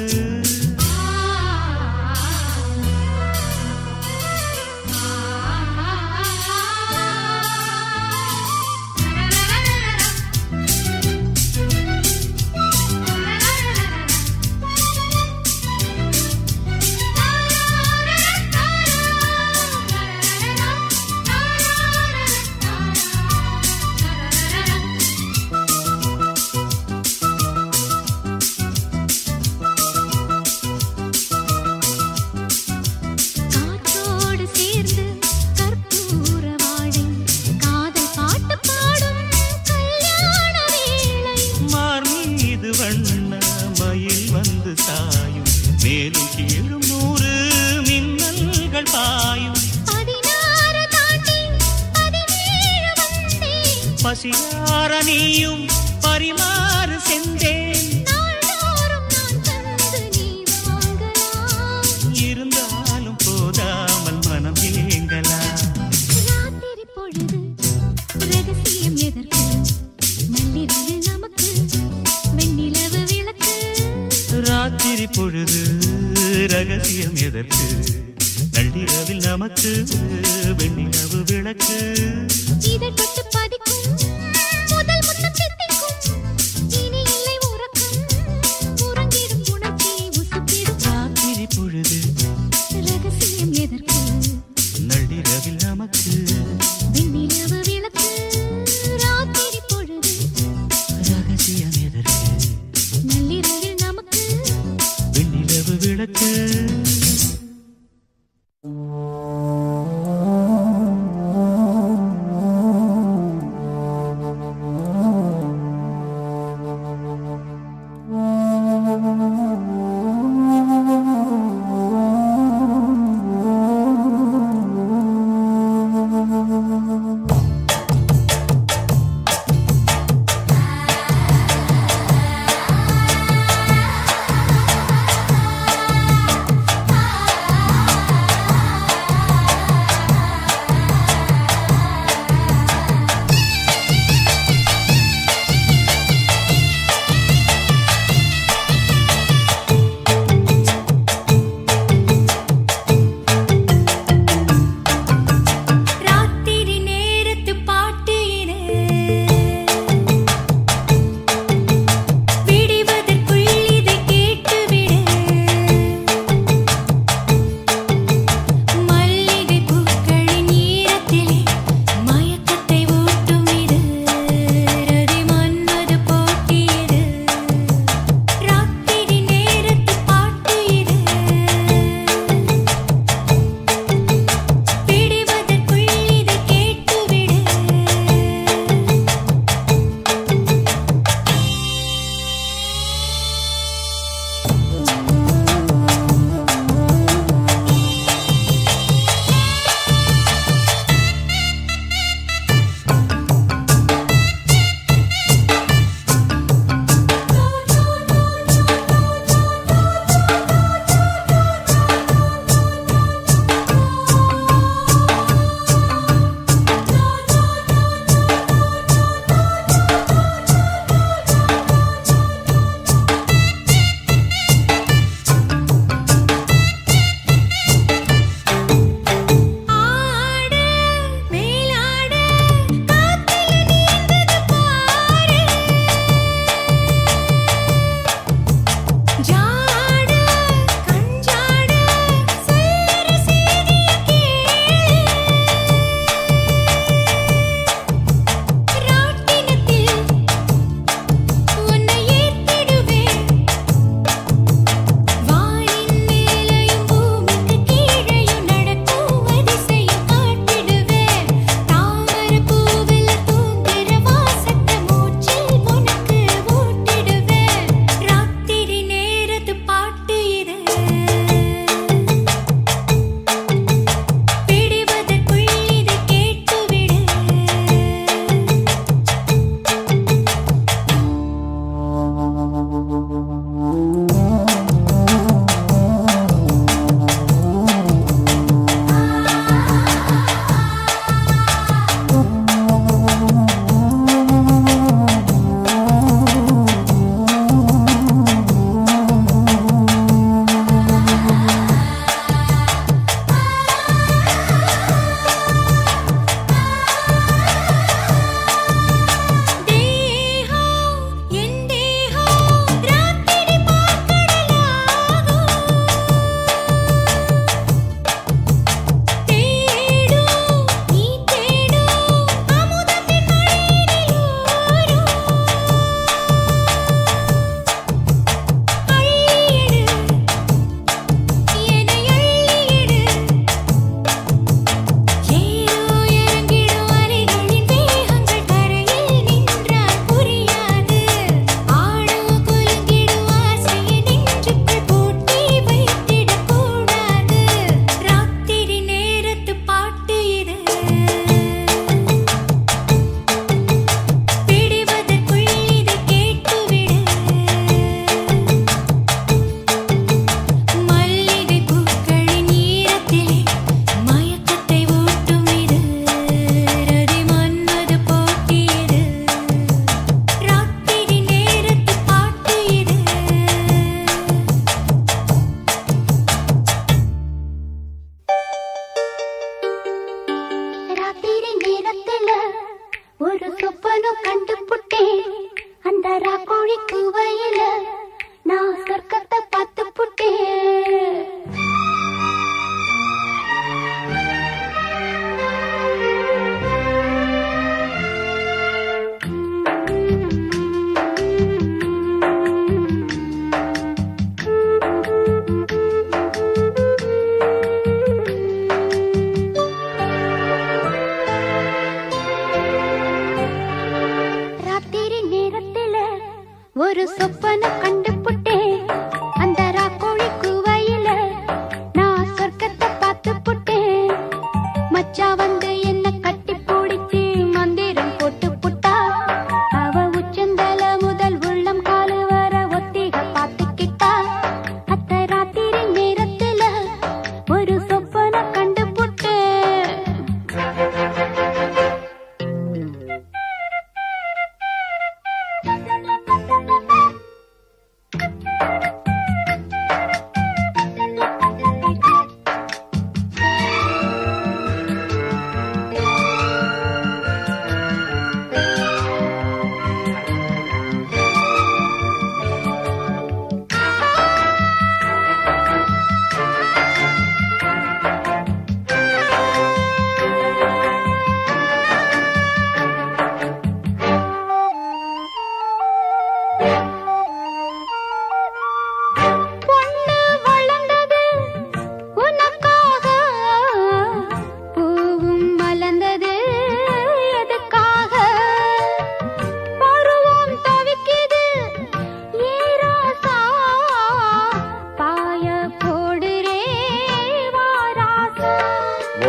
காற்றோடு சேர்ந்து கற்பூர வாழை காதல் பாட்டு பாடும் கல்யாண வேளை மார் மீது வண்ண மயில் வந்து சாயும் மேலும் கீழும் நூறு மின்னல்கள் பாயும் பதினாறு தாண்டி பதினேழு வந்தேன் பசியார நீயும் பரிமாறு சென்றேன் நாள்தோறும் நான் தந்து நீ வாங்கலாம் இருந்தாலும் போதாமல் மனம் ஏங்கலாம் ராத்திரி பொழுது ரகசியம் எதற்கு நள்ளிரவில் நமக்கு வெண்ணிலவு விளக்கு ராத்திரி பொழுது ரகசியம் எதற்கு நள்ளிரவில் நமக்கு வெண்ணிலவு விளக்கு இதழ் தொட்டு பதிக்கும் முதல் முத்தம் தித்திக்கும் இனி இல்லை உறக்கம் உறங்கிடும் உணர்ச்சியை உசுப்பிடும் ராத்திரி பொழுது ரகசியம் எதற்கு நள்ளிரவில் நமக்கு வெண்ணிலவு விளக்கு ராத்திரி பொழுது ரகசியம் எதற்கு நள்ளிரவில் நமக்கு வெண்ணிலவு விளக்கு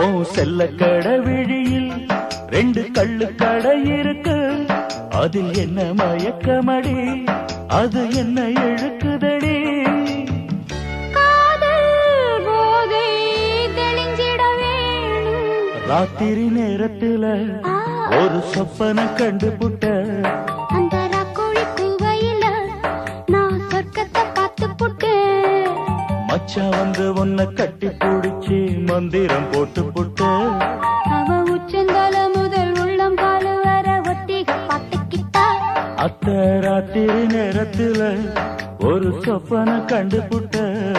ஓ செல்ல கடை விழியில் ரெண்டு கள்ளு கடை இருக்கு அதில் என்ன மயக்கமடி அது என்ன இழுக்குதடி காதல் போதை தெளிஞ்சிட வேணும் ராத்திரி நேரத்துல ஒரு சொப்பன கண்டு புட்ட அந்த ராக்கோழி கூவையில நான் சொர்க்கத்தை பார்த்து புட்டேன் மச்சான் வந்து உன்னை கட்டி பிடிச்சி மந்திரம் போட்டு புட்ட அவ உச்சந்தால முதல் உள்ளம் காலு வர ஒத்திக பார்த்துக்கிட்டா அத்த ராத்திரி நேரத்துல ஒரு சொப்பன கண்டு புட்ட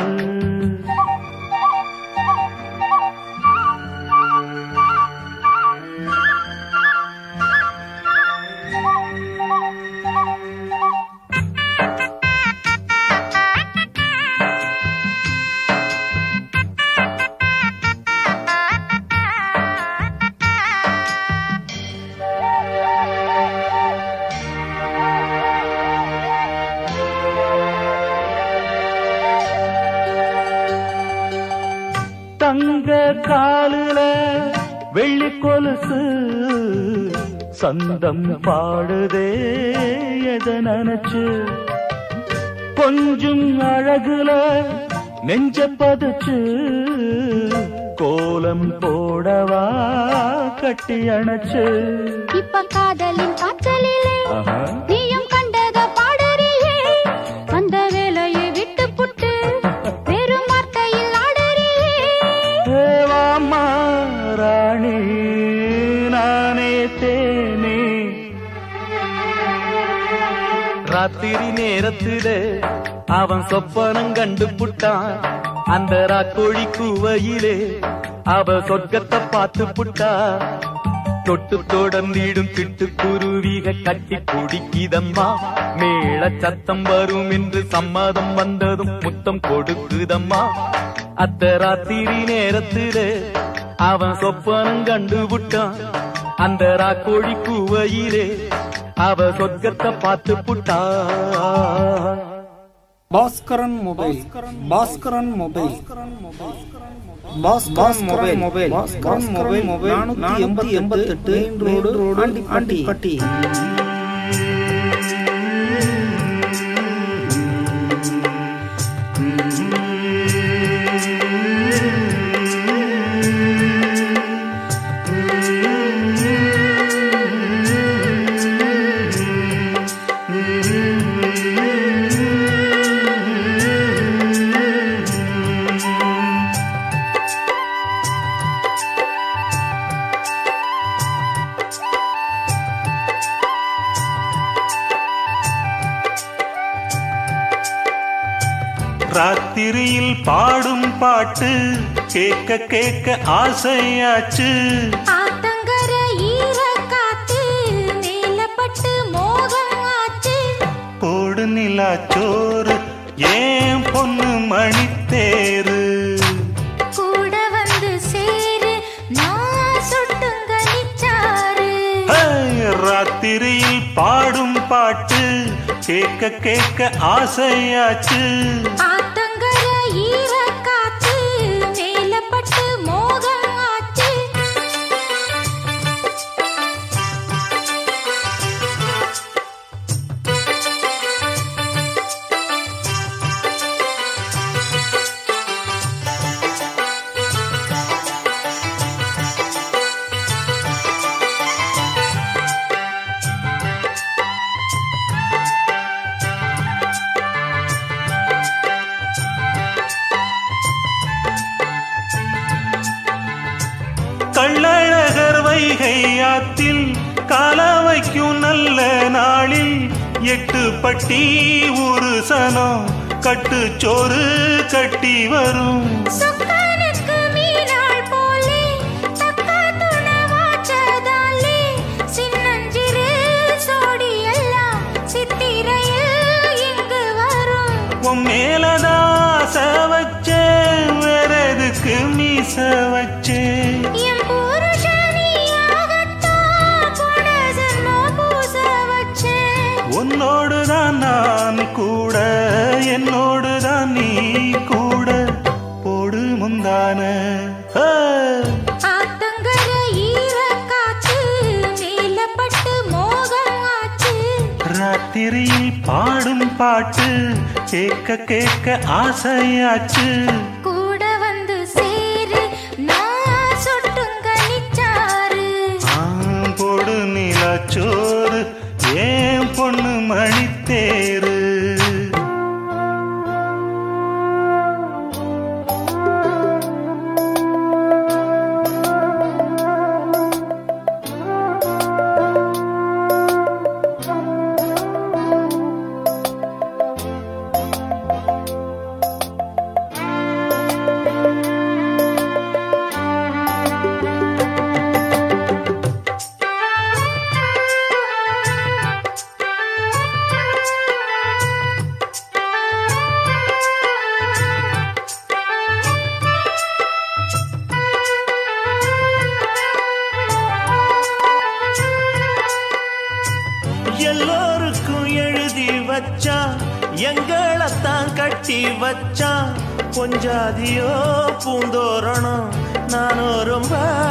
தங்க காலுல வெள்ளி கொலுசு சந்தம் பாடுதே எத நினைச்சு கொஞ்சம் அழகுல நெஞ்ச பதுச்சு கோலம் போடவா கட்டி அணைச்சு இப்ப காதலின் காய்ச்சலிலே ஆஹா. நீயும் கண்டத பாடுறியே அந்த வேலையை விட்டு புட்டு வெறும் வார்த்தையில் ஆடுறியே தேவாமா ராணி நானே தேனே ராத்திரி நேரத்தில அவன் சொப்பனம் கண்டு புட்டான் அந்த ராக்கோழி கூவையிலே அவ சொர்க்கத்தை பார்த்து புட்டா தொட்டு தொடர்ந்திடும் சிட்டுக்குருவிக கட்டி பிடிக்குதம்மா மேள சத்தம் வரும் என்று சம்மதம் வந்ததும் முத்தம் கொடுக்குதம்மா அத்த ராத்திரி நேரத்தில அவன் சொப்பனம் கண்டு விட்டான் அந்த ராக்கோழி கூவையிலே அவ சொர்க்கத்தை பார்த்து புட்டா Bhaskaran mobile Bhaskaran mobile Bhaskaran mobile mobile Bhaskaran mobile mobile நானூத்தி எண்பத்தி எண்பத்தி எட்டு ரோடு ரோடு ஆண்டி பட்டி ராத்திரியில் பாடும் பாட்டு கேட்க கேட்க ஆசையாச்சு ஆத்தங்கர ஈர காத்து மேலப்பட்டு மோகம் ஆச்சு போடு நிலா சோறு ஏன் பொண்ணு மணித்தேரு கூட வந்து சேரு நான் சுட்டுங்க நிச்சாரு ஹே, ராத்திரியில் பாடும் பாட்டு கேட்க கேட்க ஆசையாச்சு ஆத்தங்கர ஈர காத்து மேலப்பட்டு மோகம் ஆச்சு கள்ளழகர் வைகை ஆத்தில் கால வைக்கும் நல்ல நாளில் எட்டு பட்டி ஒரு சனம் கட்டு சோறு கட்டி வரும் சொக்கனுக்கு மீனாள் போலே தக்க துணவாச்சதாலே சின்னஞ்சிறு சோடி எல்லாம் சித்திரையில் இங்கு வரும் உன் மேலதான் ஆசை வச்சேன் வேற எதுக்கு மீச வச்சேன் என் புருஷனியாகத்தான் போன ஜென்மம் பூச வச்சேன் உன்னோடுதான் நான் கூட என்னோடுதான் நீ கூட போடு முந்தான ஆ. ஆ ராத்திரியில் பாடும் பாட்டு கேட்க கேட்க ஆசையாச்சு கூட வந்து சேரு நான் சொட்டும் கனிச்சாரு ஆம்போடு நிலச்சோறு ஏன் பொண்ணு மணித்தேரு எல்லோருக்கும் எழுதி வச்சான் எங்களைத்தான் கட்டி வச்சான் பொஞ்சாதியோ பூந்தோரணம் நானும் ரொம்ப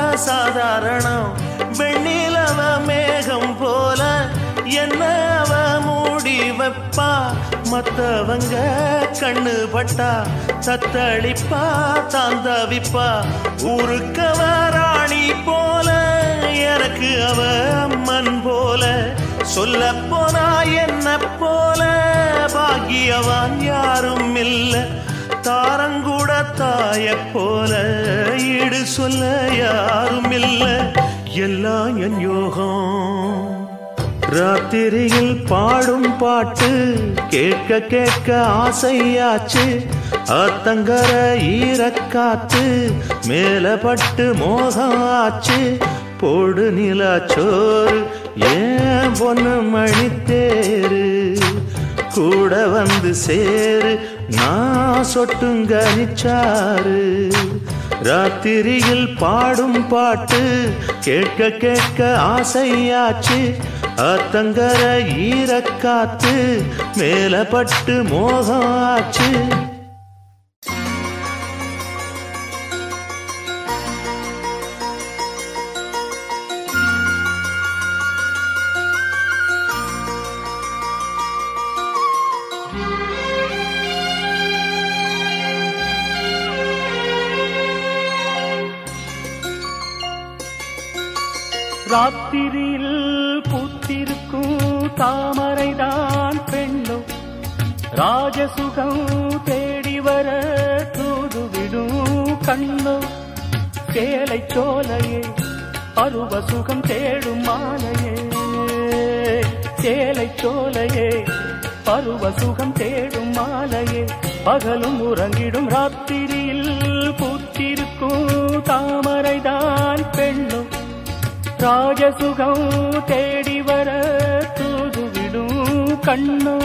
சாதாரணம் வெண்ணிலவ மேகம் போல என்ன அவ மூடி வைப்பா மத்தவங்க கண்ணு பட்டா தத்தளிப்பா தாந்தவிப்பா ஊருக்கவ ராணி போல எனக்கு அவ அம்மன் போல சொல்ல போனா என்ன போல பாக்கியவான் யாரும் இல்ல தாரங்கூட தாய போல ஈடு சொல்ல யாரும் இல்ல எல்லாம் என் யோகம் ராத்திரியில் பாடும் பாட்டு கேட்க கேட்க ஆசையாச்சு ஆத்தங்கர ஈரக்காத்து மேல பட்டு மோகம் ஆச்சு போடு நிலாச்சோறு ஏன் பொண்ணு மணித்தேரு கூட வந்து சேரு நான் சொட்டுங்க நிச்சாரு ராத்திரியில் பாடும் பாட்டு கேட்க கேட்க ஆசையாச்சு ஆத்தங்கர ஈரக்காத்து மேல பட்டு மோகம் ஆச்சு ராத்திரியில் பூத்திருக்கும் தாமரைதான் பெண்ணோ ராஜசுகம் தேடி வர தூதுவிடும் கண்ணோ சேலை சோலையே பருவ சுகம் தேடும் மாலையே சேலை சோலையே பருவ சுகம் தேடும் மாலையே பகலும் உறங்கிடும் ராத்திரியில் பூத்திருக்கும் தாமரைதான் பெண்ணும் ராஜசுகம் தேடி வர தூதுவிடும் கண்ணோ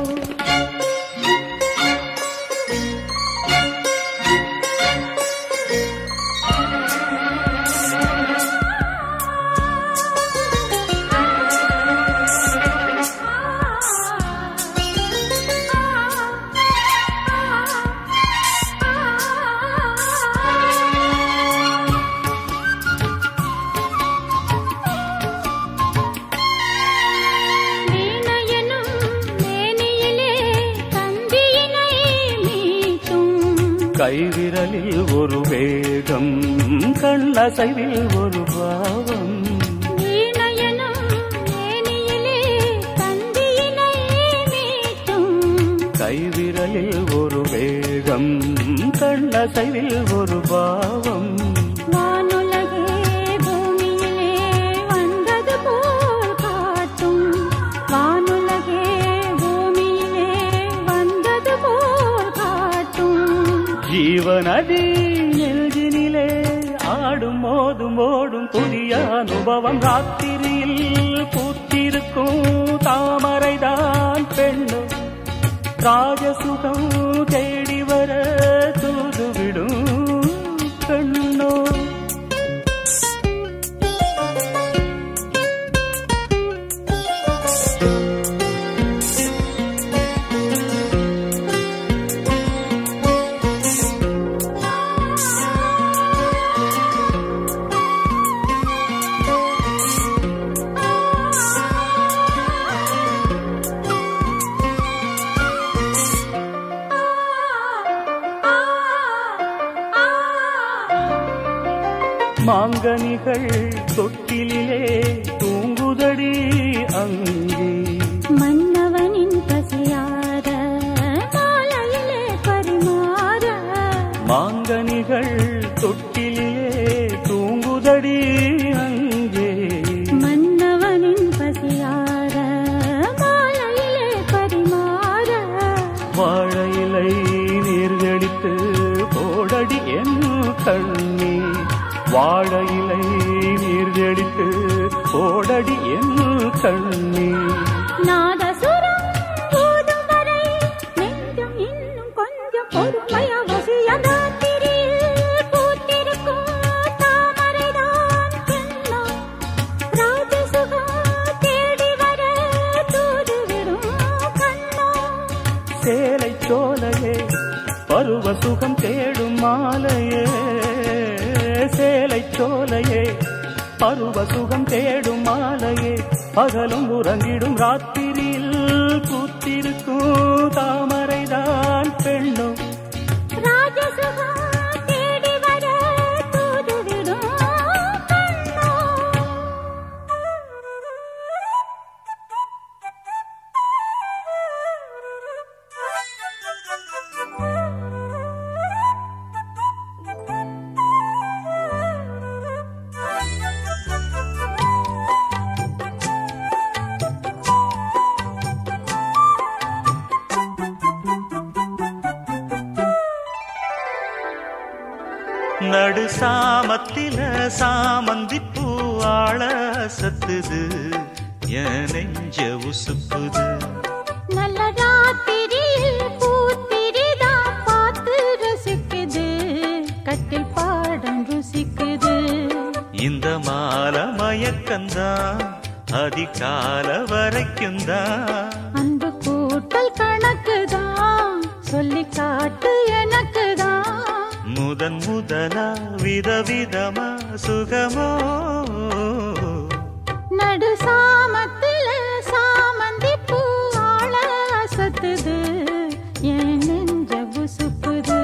வீணையனும் மேனியிலே தந்தியினை மீட்டும் கைவிரலில் ஒரு வேகம் கண்ணசைவில் ஒரு பாவம் வீணையனும் மேனியிலே தந்தியினை மீட்டும் கைவிரலில் ஒரு வேகம் கண்ணசைவில் ஒரு பாவம் வானுலகே பூமியிலே வந்தது போல் காட்டும் வானுலகே பூமியிலே வந்தது போல் காட்டும் ஜீவநதி நெஞ்சினிலே ஆடும் மோதும் ஓடும் புதிய அனுபவம் ராத்திரியில் பூத்திருக்கும் தாமரைதான் பெண்ணும் ராஜசுகம் தேடி வர தூதுவிடும் கண்ணோ ஆ மாங்கனிகள் தொட்டிலே தூங்குதடி அங்கே மன்னவனின் பசியார மாலையிலே பரிமாற மாங்கனிகள் தொட்டிலே தூங்குதடி அங்கே மன்னவனின் பசியார மாலையிலே பரிமாற வாழையிலை நீர்கடித்து போடடி என் கண்ணி வாழையிலை நீர்கடித்து போடடி என் கண்ணி நாதசுரம் போதும் வரை நெஞ்சம் இன்னும் கொஞ்சம் பொறுமையா வசியதாத்திரியில் பூத்திருக்கும் தாமரைதான் பெண்ணா ராஜசுகம் தேடி வர தூதுவிடும் கண்ணா சேலை சோலையே பருவ சுகம் தேடும் மாலையே சேலை சோலையே பருவ சுகம் தேடும் மாலையே பகலும் உறங்கிடும் ராத்திரியில் பூத்திருக்கும் தாமரைதான் பெண்ணும் ராஜசுகம் தேடி வர தூதுவிடும் கண்ணா நடு சாமத்தில சாமந்தி பூவாழ சத்துது என் நெஞ்ச உசுப்புது நல்ல ராத்திரியில் பூத்திரிதான் பார்த்து ரசிக்குது கட்டில் பாடம் ருசிக்குது இந்த மால மயக்கந்தான் அதிகால வரைக்கும் தான் அன்பு கூட்டல் கணக்குதான் சொல்லி காட்டு எனக்குதான் முதன் முதலா விதவிதமா சுகமோ நடு சாமத்தில சாமந்தி பூ ஆள அசத்துது என் நெஞ்ச புசுப்புது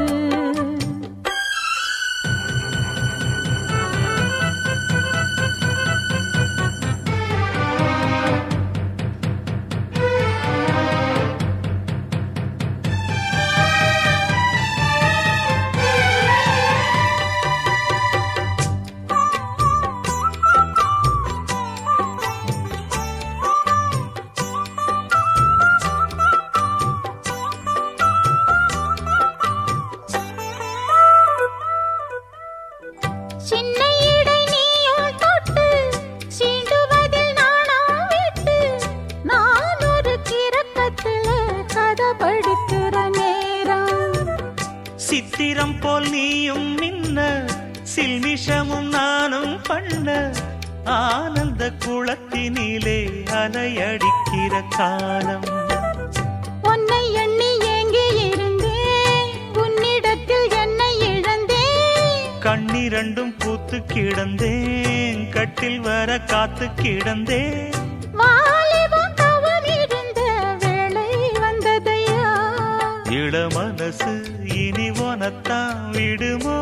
சின்ன இடை நீயும் தொட்டு சீண்டுவதில் நாணம் விட்டு நான் ஒரு கிறக்கத்துல கதை படிக்கிற நேரம் சித்திரம் போல் நீயும் மின்ன சில்மிஷமும் நானும் பண்ண ஆனந்த குளத்தினிலே அலையடிக்கிற காலம் உன்னை எண்ணி ஏங்கி இருந்தேன் உன்னிடத்தில் என்னை இழந்தேன் கண்ணிரண்டும் பூத்து கிடந்தேன் கட்டில் வர காத்து கிடந்தேன் வாலிபம் தவம் இருந்த வேளை வந்ததையா இள மனசு இனி உனத்தான் விடுமோ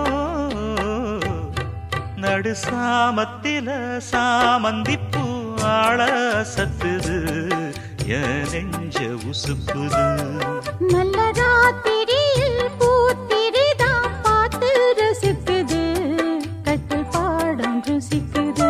நடு சாமத்தில சாமந்திப்பூ ஆள சத்துது என் நெஞ்ச உசுப்புது நல்ல ராத்திரியில் பூத்திரிதான் பார்த்து ரசிக்குது கட்டில் பாடம் ருசிக்குது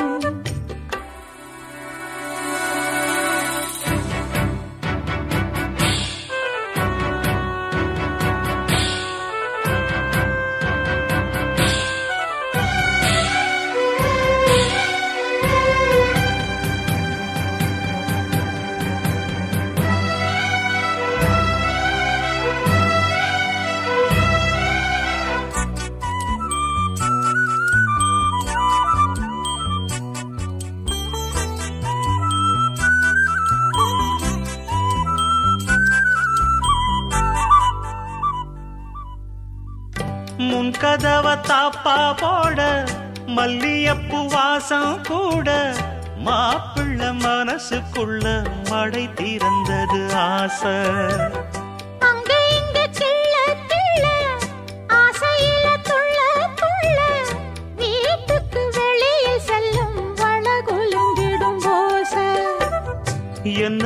முன் கதவ தாப்பா போட மல்லியப்பு வாசம் கூட மாப்பிள்ள மனசுக்குள்ள மடை திறந்தது ஆசை அங்க இங்க கிள்ள கிள்ள ஆசையில துள்ள துள்ள வீட்டு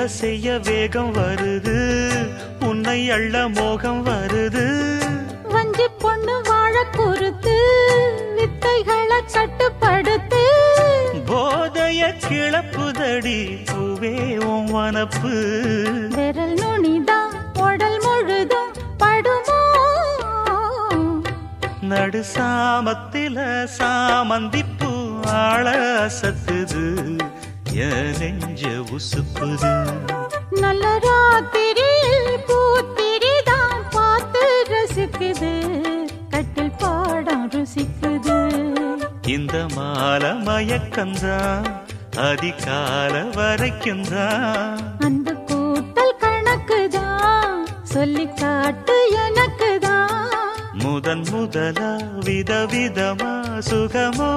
செய்ய வேகம் வருது உன்னை அள்ள மோகம் வருது வஞ்சி பொண்ணு வாழ குறுத்து வித்தைகளை கட்டுப்படுத்து போதைய கிளப்புதடி பூவே உன் வனப்பு விரல் நுனிதான் உடல் முழுதும் படுமோ நடு சாமத்தில சாமந்திப்பூ ஆள அசத்துது என் நெஞ்ச உசுப்புது நல்ல ராத்திரியில் பூத்திரிதான் பார்த்து ரசிக்குது கட்டில் பாடம் ருசிக்குது இந்த மால மயக்கந்தான் அதிகால வரைக்கும் தான் அந்த கூட்டல் கணக்குதான் சொல்லி காட்டு எனக்குதான் முதன் முதலா விதவிதமா சுகமோ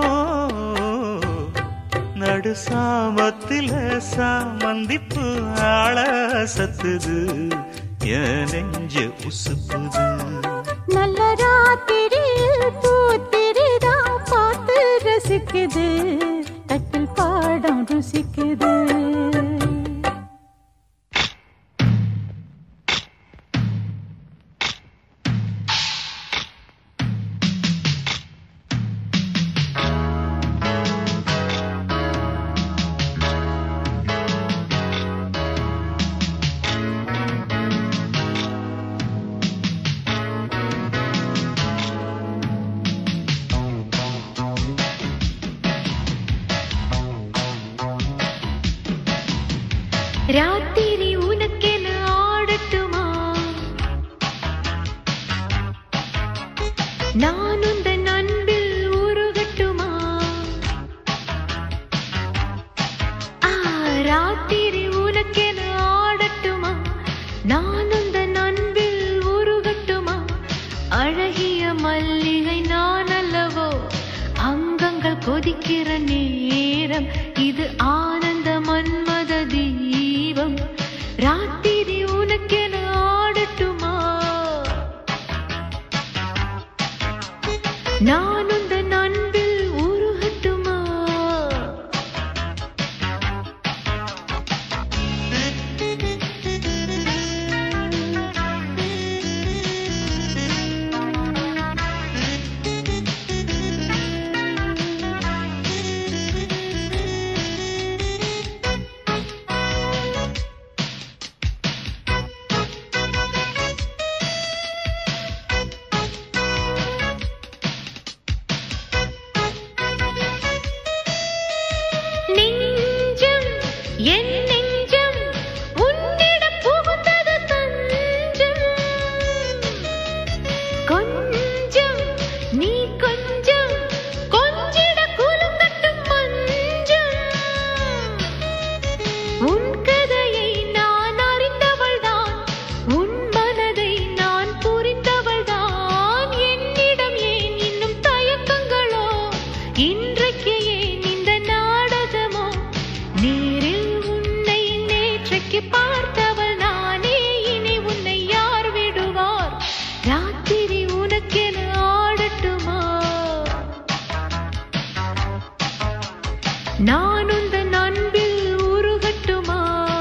நடு சாமத்தில சாமந்திப்பு ஆள சத்துது என் நெஞ்ச உசுப்புது நல்ல ராத்திரியில் பூத்திரிதான் பார்த்து ரசிக்குது கட்டில் பாடம் ருசிக்குது ராத்திரி உனக்கென ஆடட்டுமா நான் உந்தன் அன்பில் உருகட்டுமா ஆ, ராத்திரி உனக்கென ஆடட்டுமா நான் உந்தன் அன்பில் உருகட்டுமா அழகிய மல்லிகை நான் அல்லவோ அங்கங்கள் கொதிக்கிற நேரம் இது ஆனந்த மன்மத தீபம் ராத்திரி உனக்கென ஆடட்டுமா நான் உந்தன் அன்பில் உருகட்டுமா நெஞ்சம் என் நெஞ்சம் உன்னிடம் புகுந்தது தஞ்சம் கொஞ்சம் நீ கொஞ்சம் கொஞ்சிட குலுங்கட்டும் மஞ்சம் உன் கதையை நான் அறிந்தவள்தான் உன் மனதை நான் புரிந்தவள்தான் என்னிடம் ஏன் இன்னும் தயக்கங்களோ இன்றைக்கு ஏன் இந்த நாடகமோ நேரில் உன்னை நேற்றைக்கு பார்த்தவள் நானே இனி உன்னை யார் விடுவார் ராத்திரி உனக்கென ஆடட்டுமா நான் உந்தன் அன்பில் உருகட்டுமா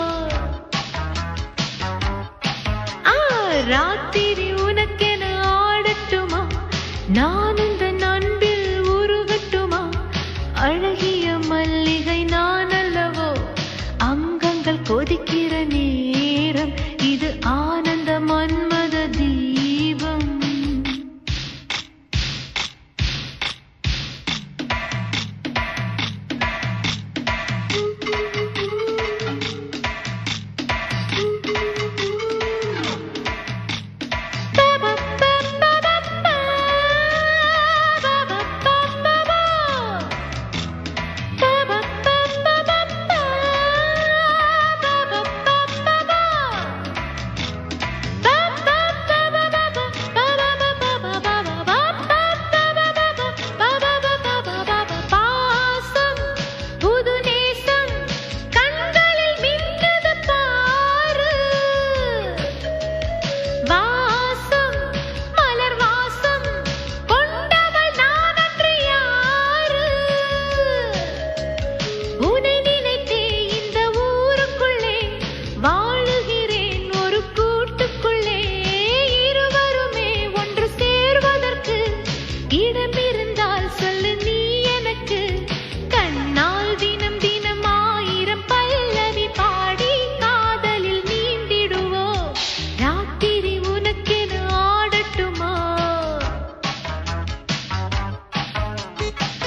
ஆ ராத்திரி உனக்கென ஆடட்டுமா நான் உந்தன் அன்பில் உருகட்டுமா அழகிய மல்லிகை நான் அல்லவோ அங்கங்கள் கொதிக்கிற நேரம் இது ஆனந்த மன்மத தீபம்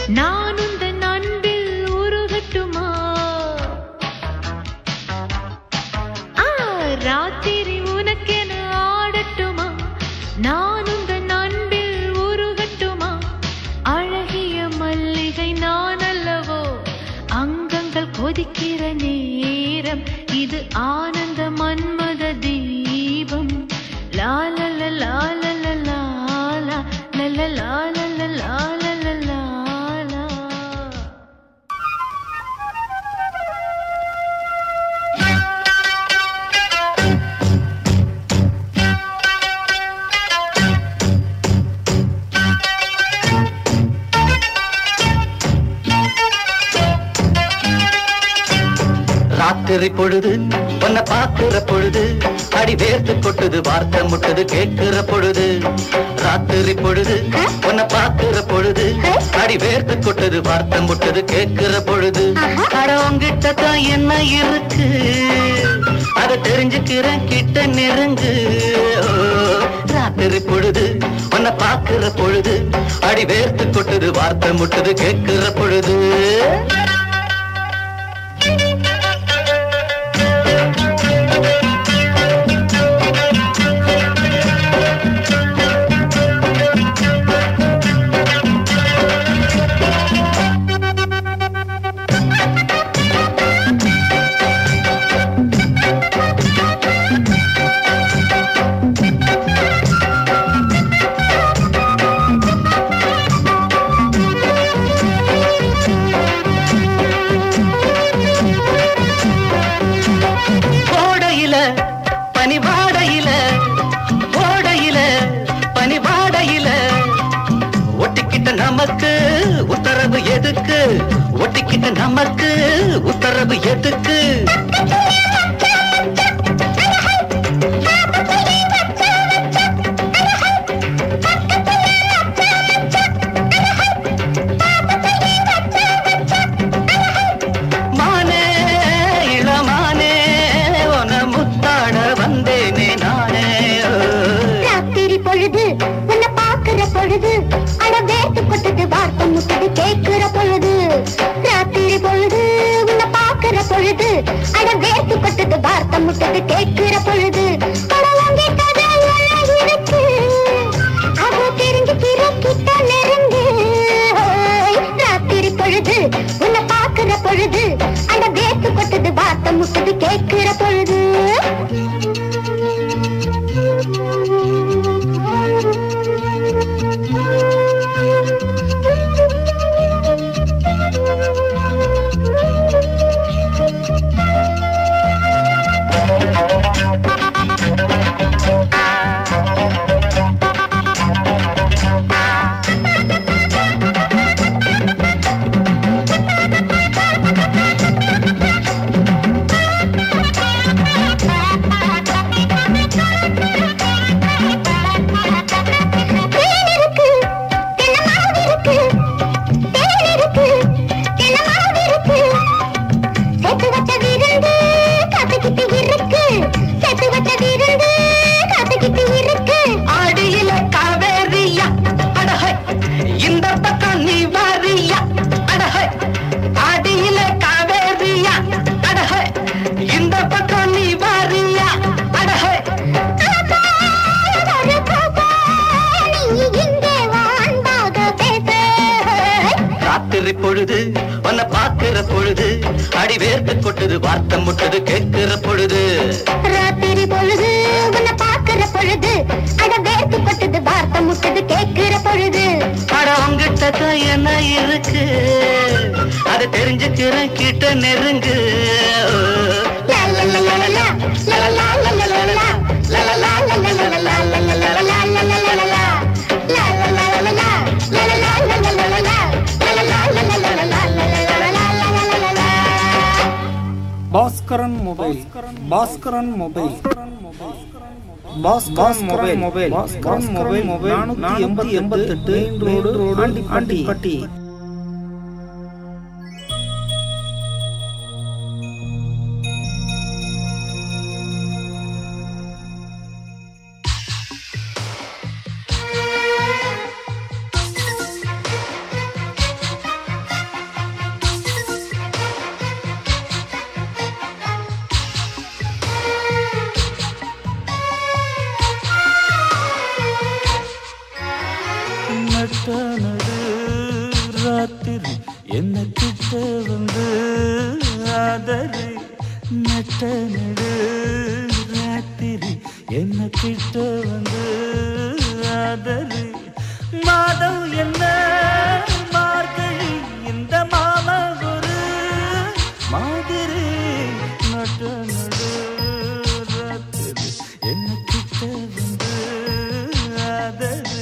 நான் உந்தன் அன்பில் உருகட்டுமா ஆ, ராத்திரி உனக்கென ஆடட்டுமா நான் உந்தன் அன்பில் உருகட்டுமா அழகிய மல்லிகை நான் அல்லவோ அங்கங்கள் கொதிக்கிற நேரம் இது ஆனந்த மன்மத தீபம் லாலல லாலல லாலா லல லாலல லாலல லாலா ராத்திரி பொழுது உன்னை பாக்குற பொழுது அடி வேர்த்து கொட்டுது வார்த்தை முட்டுது கேட்கிற பொழுது ராத்திரி பொழுது உன்னை பாக்குற பொழுது அடி வேர்த்து கொட்டுது வார்த்தை முட்டுது கேட்கிற பொழுது அட உங்கிட்ட தான் என்ன இருக்கு அதை தெரிஞ்சுக்கிறேன் கிட்ட நெருங்கு ஓ, ராத்திரி பொழுது உன்னை பாக்குற பொழுது அடி வேர்த்து கொட்டுது வார்த்தை முட்டுது கேட்கிற பொழுது கோடையில பனிவாடையில கோடையில பனிவாடையில ஒட்டிக்கிட்ட நமக்கு உத்தரவு எதுக்கு ஒட்டிக்கிட்ட நமக்கு உத்தரவு எதுக்கு மானே இளமானே உன முத்தாட வந்தேனே நானே ராத்திரி பொழுது உன்னை பாக்குற பொழுது அட வேட்டு கொட்டது வார்த்தை முட்டது கேட்கிற பொழுது ராத்திரி பொழுது உன்னை பாக்குற பொழுது அட வேட்டு கொட்டது வார்த்தை முட்டது கேட்கிற பொழுது அட உன்கிட்ட தான் எல்லாம் இருக்கு அது தெரிஞ்சு கிட்ட நெருங்கு ஓய், ராத்திரி பொழுது உன்னை பாக்குற பொழுது அட வேட்டு கொட்டது வார்த்தை முட்டது கேட்கிற பொழுது தேன் இருக்கு தென்னமாவு இருக்கு தேன் இருக்கு தென்னமாவு இருக்கு சேர்த்து வச்ச விருந்து காத்துக்கிட்டு இருக்கு சேர்த்து வச்ச விருந்து காத்துக்கிட்டு இருக்கு அடியில காவேரியா அடஹை இந்த பக்கம் நீ வாரியா அடஹை அடியில காவேரியா அடஹை இந்த பக்கம் நீ வாரியா அடஹை ஒரு பாப்பா, நீ இங்கே வாழ்ந்தாக பேச ராத்திரி பொழுது உன்னை பாக்குற பொழுது அடி வேர்த்து கொட்டுது வார்த்தை முட்டுது கேட்கிற பொழுது ராத்திரி பொழுது உன்னை பாக்குற பொழுது அட வேர்த்து கொட்டது வார்த்தை முட்டது கேட்கிற பொழுது அட உங்கிட்ட தான் என்ன இருக்கு அதை தெரிஞ்சுக்கிறேன் கிட்ட நெருங்கு லா, லா, லா, லா, லா, லா, லா, லா, லா, லா, லா, லா. லா, லா, லா, லா, லா, லா, லா, லா, லா, லா, லா, லா, லா, லா, லா, லா, லா. லா, லா, லா, லா, லா, லா, லா, லா, லா, லா, லா, லா, லா, லா. லா, லா, லா, லா, லா, லா, லா, லா, லா, லா, லா, லா, லா, லா, லா. Bhaskaran mobile Bhaskaran mobile Bhaskaran mobile mobile Bhaskaran mobile mobile நானூத்தி எண்பத்தி எண்பத்தெட்டு ரோடு ரோடு ஆண்டி பட்டி ஆ நட்ட நடு ராத்திரி என்ன கிட்ட வந்து ஆதரி நட்ட நடு ராத்திரி என்ன கிட்ட வந்து ஆதரி மாதம் என்ன மார்கழி இந்த மாம ஒரு மாதிரி நட்ட நடு ராத்திரி என்ன கிட்ட வந்து ஆதரி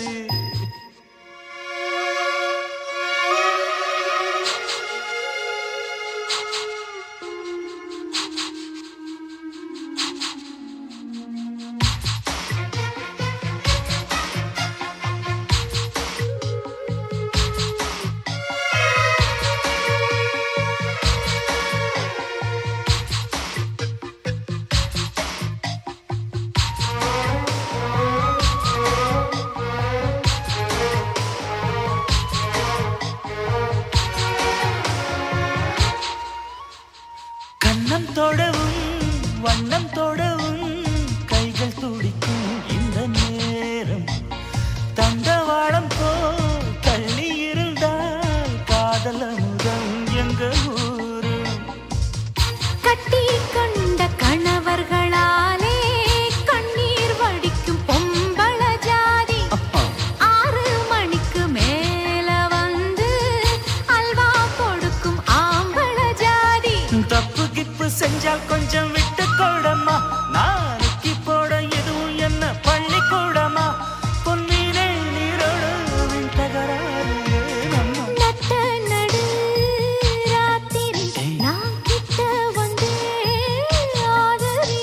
கண்ணம் தொடவும் வண்ணம் தொடவும் கைகள் துடிக்கும் இந்த நேரம் தண்டவாளம் போல் தள்ளி இருந்தால் காதல் அமுதம் எங்க ஊரும் கட்டி கொண்ட கணவர்களாலே கண்ணீர் வடிக்கும் பொம்பள ஜாதி ஆறு மணிக்கு மேல வந்து அல்வா கொடுக்கும் ஆம்பள ஜாதி தப்பு கிப்பு செஞ்சால் கொஞ்சம் விட்டு கொடமா நாளைக்கு போட எதுவும் என்ன பள்ளிக்கூடமா பொன்மீனே நீரோடு தகராறு நம்ம நட்ட நடு ராத்திரி நான் கிட்ட வந்தே ஆதரி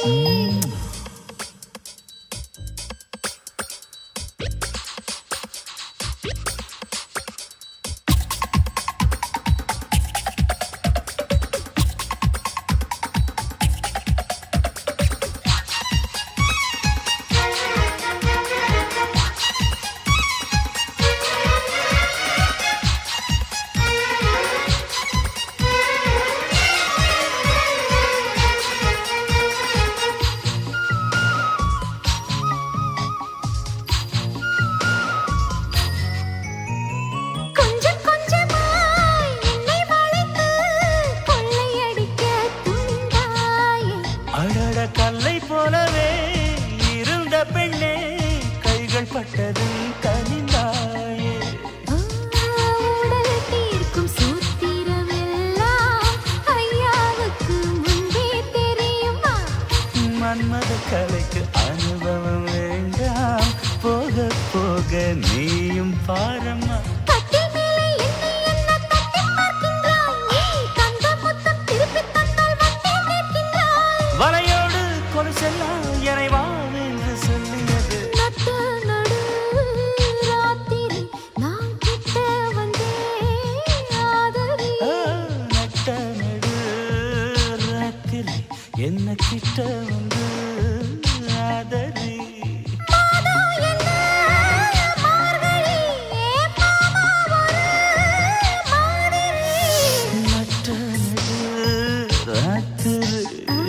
கொஞ்சம் கொஞ்சமாய் என்னை வளைத்து கொள்ளையடிக்க துணிந்தாயே அடட கல்லை போலவே இருந்த பெண்ணே கைகள் பட்டதும் கனிந்தாயே உடல் தீர்க்கும் சூத்திரமெல்லாம் ஐயாவுக்கு முன்பே தெரியுமா மன்மத கலைக்கு அனுபவம் வேண்டாம் போக போக நீயும் பாரம்மா கட்டில் மேலே என்னை என்ன தட்டி பார்க்கின்றாய் நீ தந்த முத்தம் திருப்பி தந்தால் வந்தே கேட்கின்றாய் வலையோடு கொலுசெல்லாம் என்னை வா என்று சொல்லியது நட்ட நடு ராத்திரி நான் கிட்ட வந்தே ஆதரி ஆ, நட்ட நடு ராத்திரி என்ன கிட்ட வந்து ஆதரி மாதம் என்ன மார்கழி ஏ மாமா ஒரு மாதிரி நட்ட நடு ராத்திரி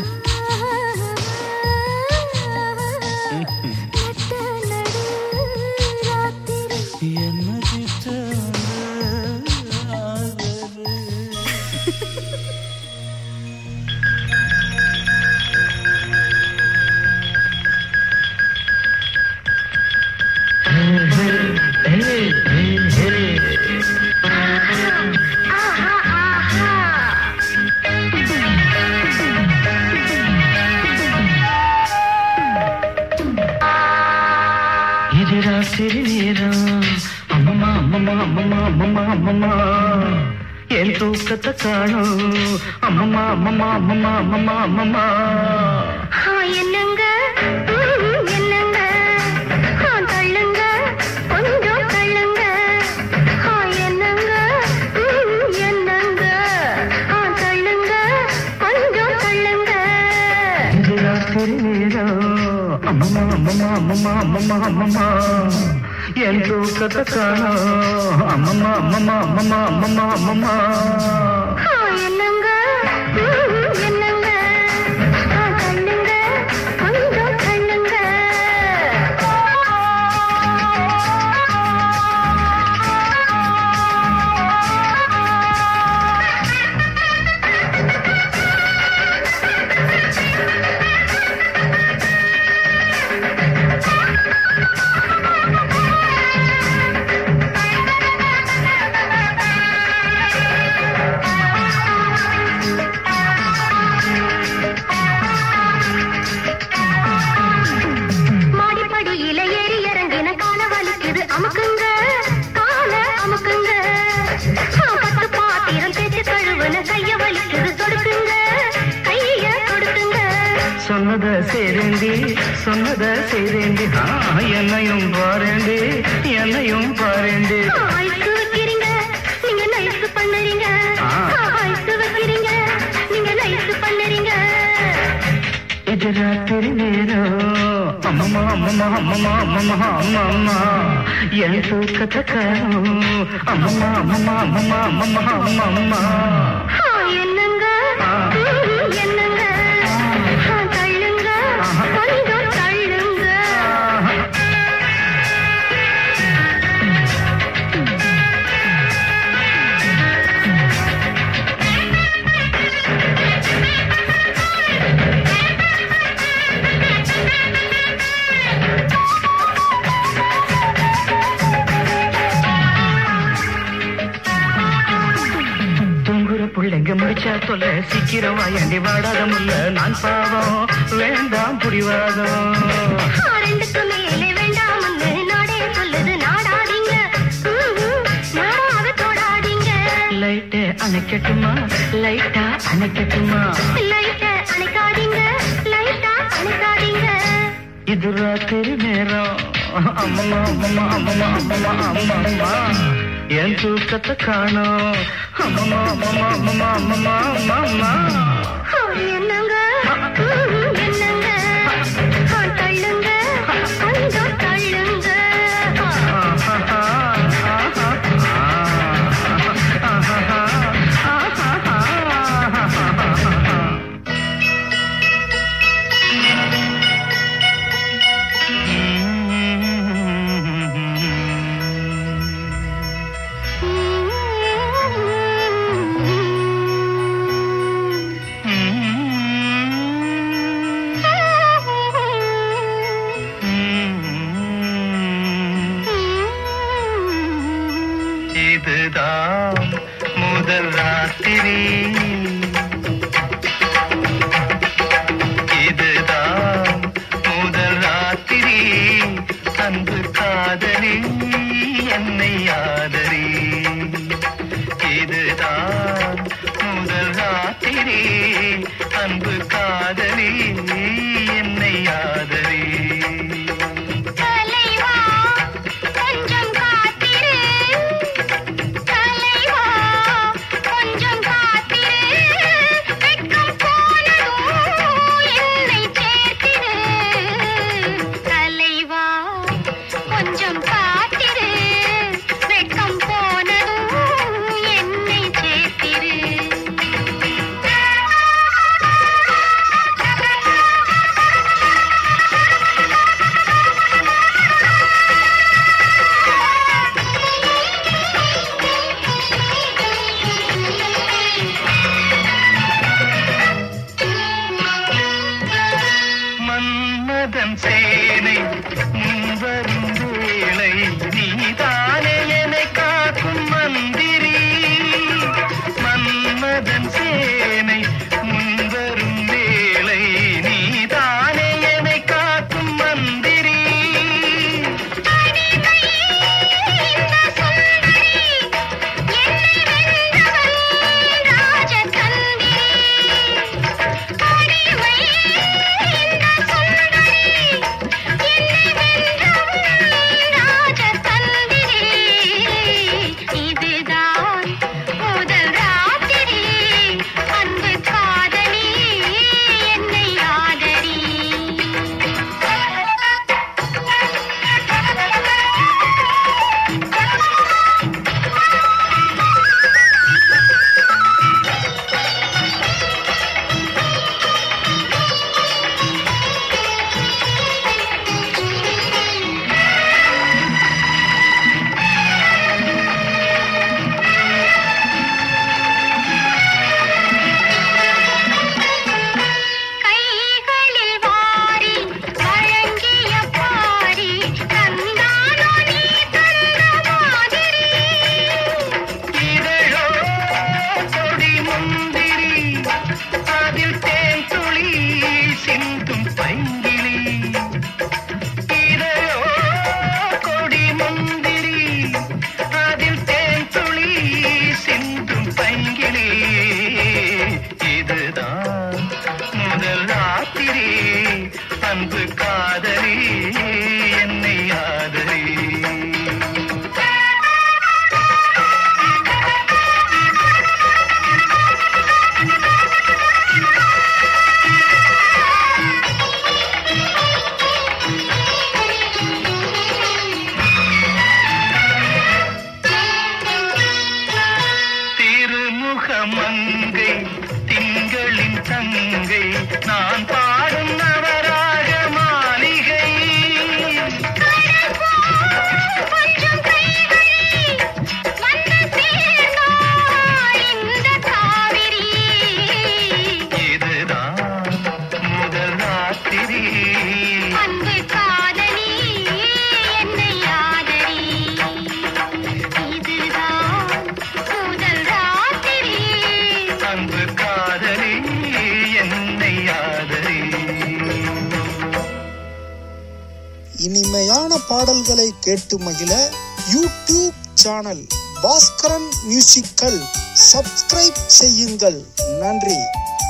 நட்ட நடு ராத்திரி என்ன கிட்ட வந்து ஆதரி இது ராத்திரி நேரம் அம்மம்மா அம்மம்மா அம்மம்மா அம்மம்மா அம்மம்மா என் தூக்கத்தை காணும் அம்மம்மா அம்மம்மா அம்மம்மா அம்மம்மா அம்மம்மா என்னங்க ம், என்னங்க ஆ, தள்ளுங்க கொஞ்சம் தள்ளுங்க ஆ, என்னங்க ம், என்னங்க ஆ, தள்ளுங்க கொஞ்சம் தள்ளுங்க இது ராத்திரி நேரம் அம்மம்மா அம்மம்மா அம்மம்மா அம்மம்மா அம்மம்மா என் தூக்கத்தை காணும் அம்மம்மா அம்மம்மா அம்மம்மா அம்மம்மா அம்மம்மா ஆ, என்னங்க ம், என்னங்க ஆ, தள்ளுங்க கொஞ்சம் தள்ளுங்க சொன்னத செய்தேண்டி ஆ, என்னையும் பாரேண்டி என்னையும் பாரேண்டி ஐசு வைக்கிறீங்க நீங்க நைஸ் பண்ணுறீங்க ஆ. ஐசு வைக்கிறீங்க நீங்க நைஸ் பண்ணுறீங்க இது ராத்திரி நேரம் அம்மம்மா அம்மம்மா அம்மம்மா அம்மம்மா அம்மா அம்மா என் தூக்கத்தை காணும் அம்மம்மா அம்மம்மா அம்மம்மா அம்மம்மா அம்மா அம்மா ஆ, என்னங்க ஆ. ம், என்னங்க ஆ, தள்ளுங்க கொஞ்சம் தள்ளுங்க தூங்குற புள்ளைங்க முடிச்சா சொல்ல சீக்கிரம் வாயண்டி வாடாத முல்ல நான் பாவம் வேண்டாம் புடிவாதம் ஆ, ரெண்டுக்கு மேலே வேண்டாம்னு நாடே சொல்லுது நாடாதீங்க ம், ம், நாடாக தொடாதீங்க லைட்டே அணைக்கட்டுமா லைட்டா அணைக்கட்டுமா லைட்ட அணைக்காதீங்க லைட்டா அணைக்காதீங்க இது ராத்திரி நேரம் அம்மம்மா அம்மம்மா அம்மம்மா அம்மம்மா அம்மா அம்மா என் தூக்கத்தை காணோம் அம்மம்மா அம்மம்மா அம்மம்மா அம்மம்மா அம்மா அம்மா ஆ, என்னங்க ம், என்னங்க ஆ, தள்ளுங்க கொஞ்சம் தள்ளுங்க ஆ. இதுதான் முதல் ராத்திரி இதுதான் முதல் ராத்திரி அன்பு காதலி என்னை ஆதரி இதுதான் முதல் ராத்திரி அன்பு காதலி என்னை ஆதரி தலைவா கொஞ்சம் காத்திரு தலைவா கொஞ்சம் காத்திரு இனிமையான பாடல்களை கேட்டு மகிழ YouTube channel Bhaskaran musical subscribe செய்யுங்கள் நன்றி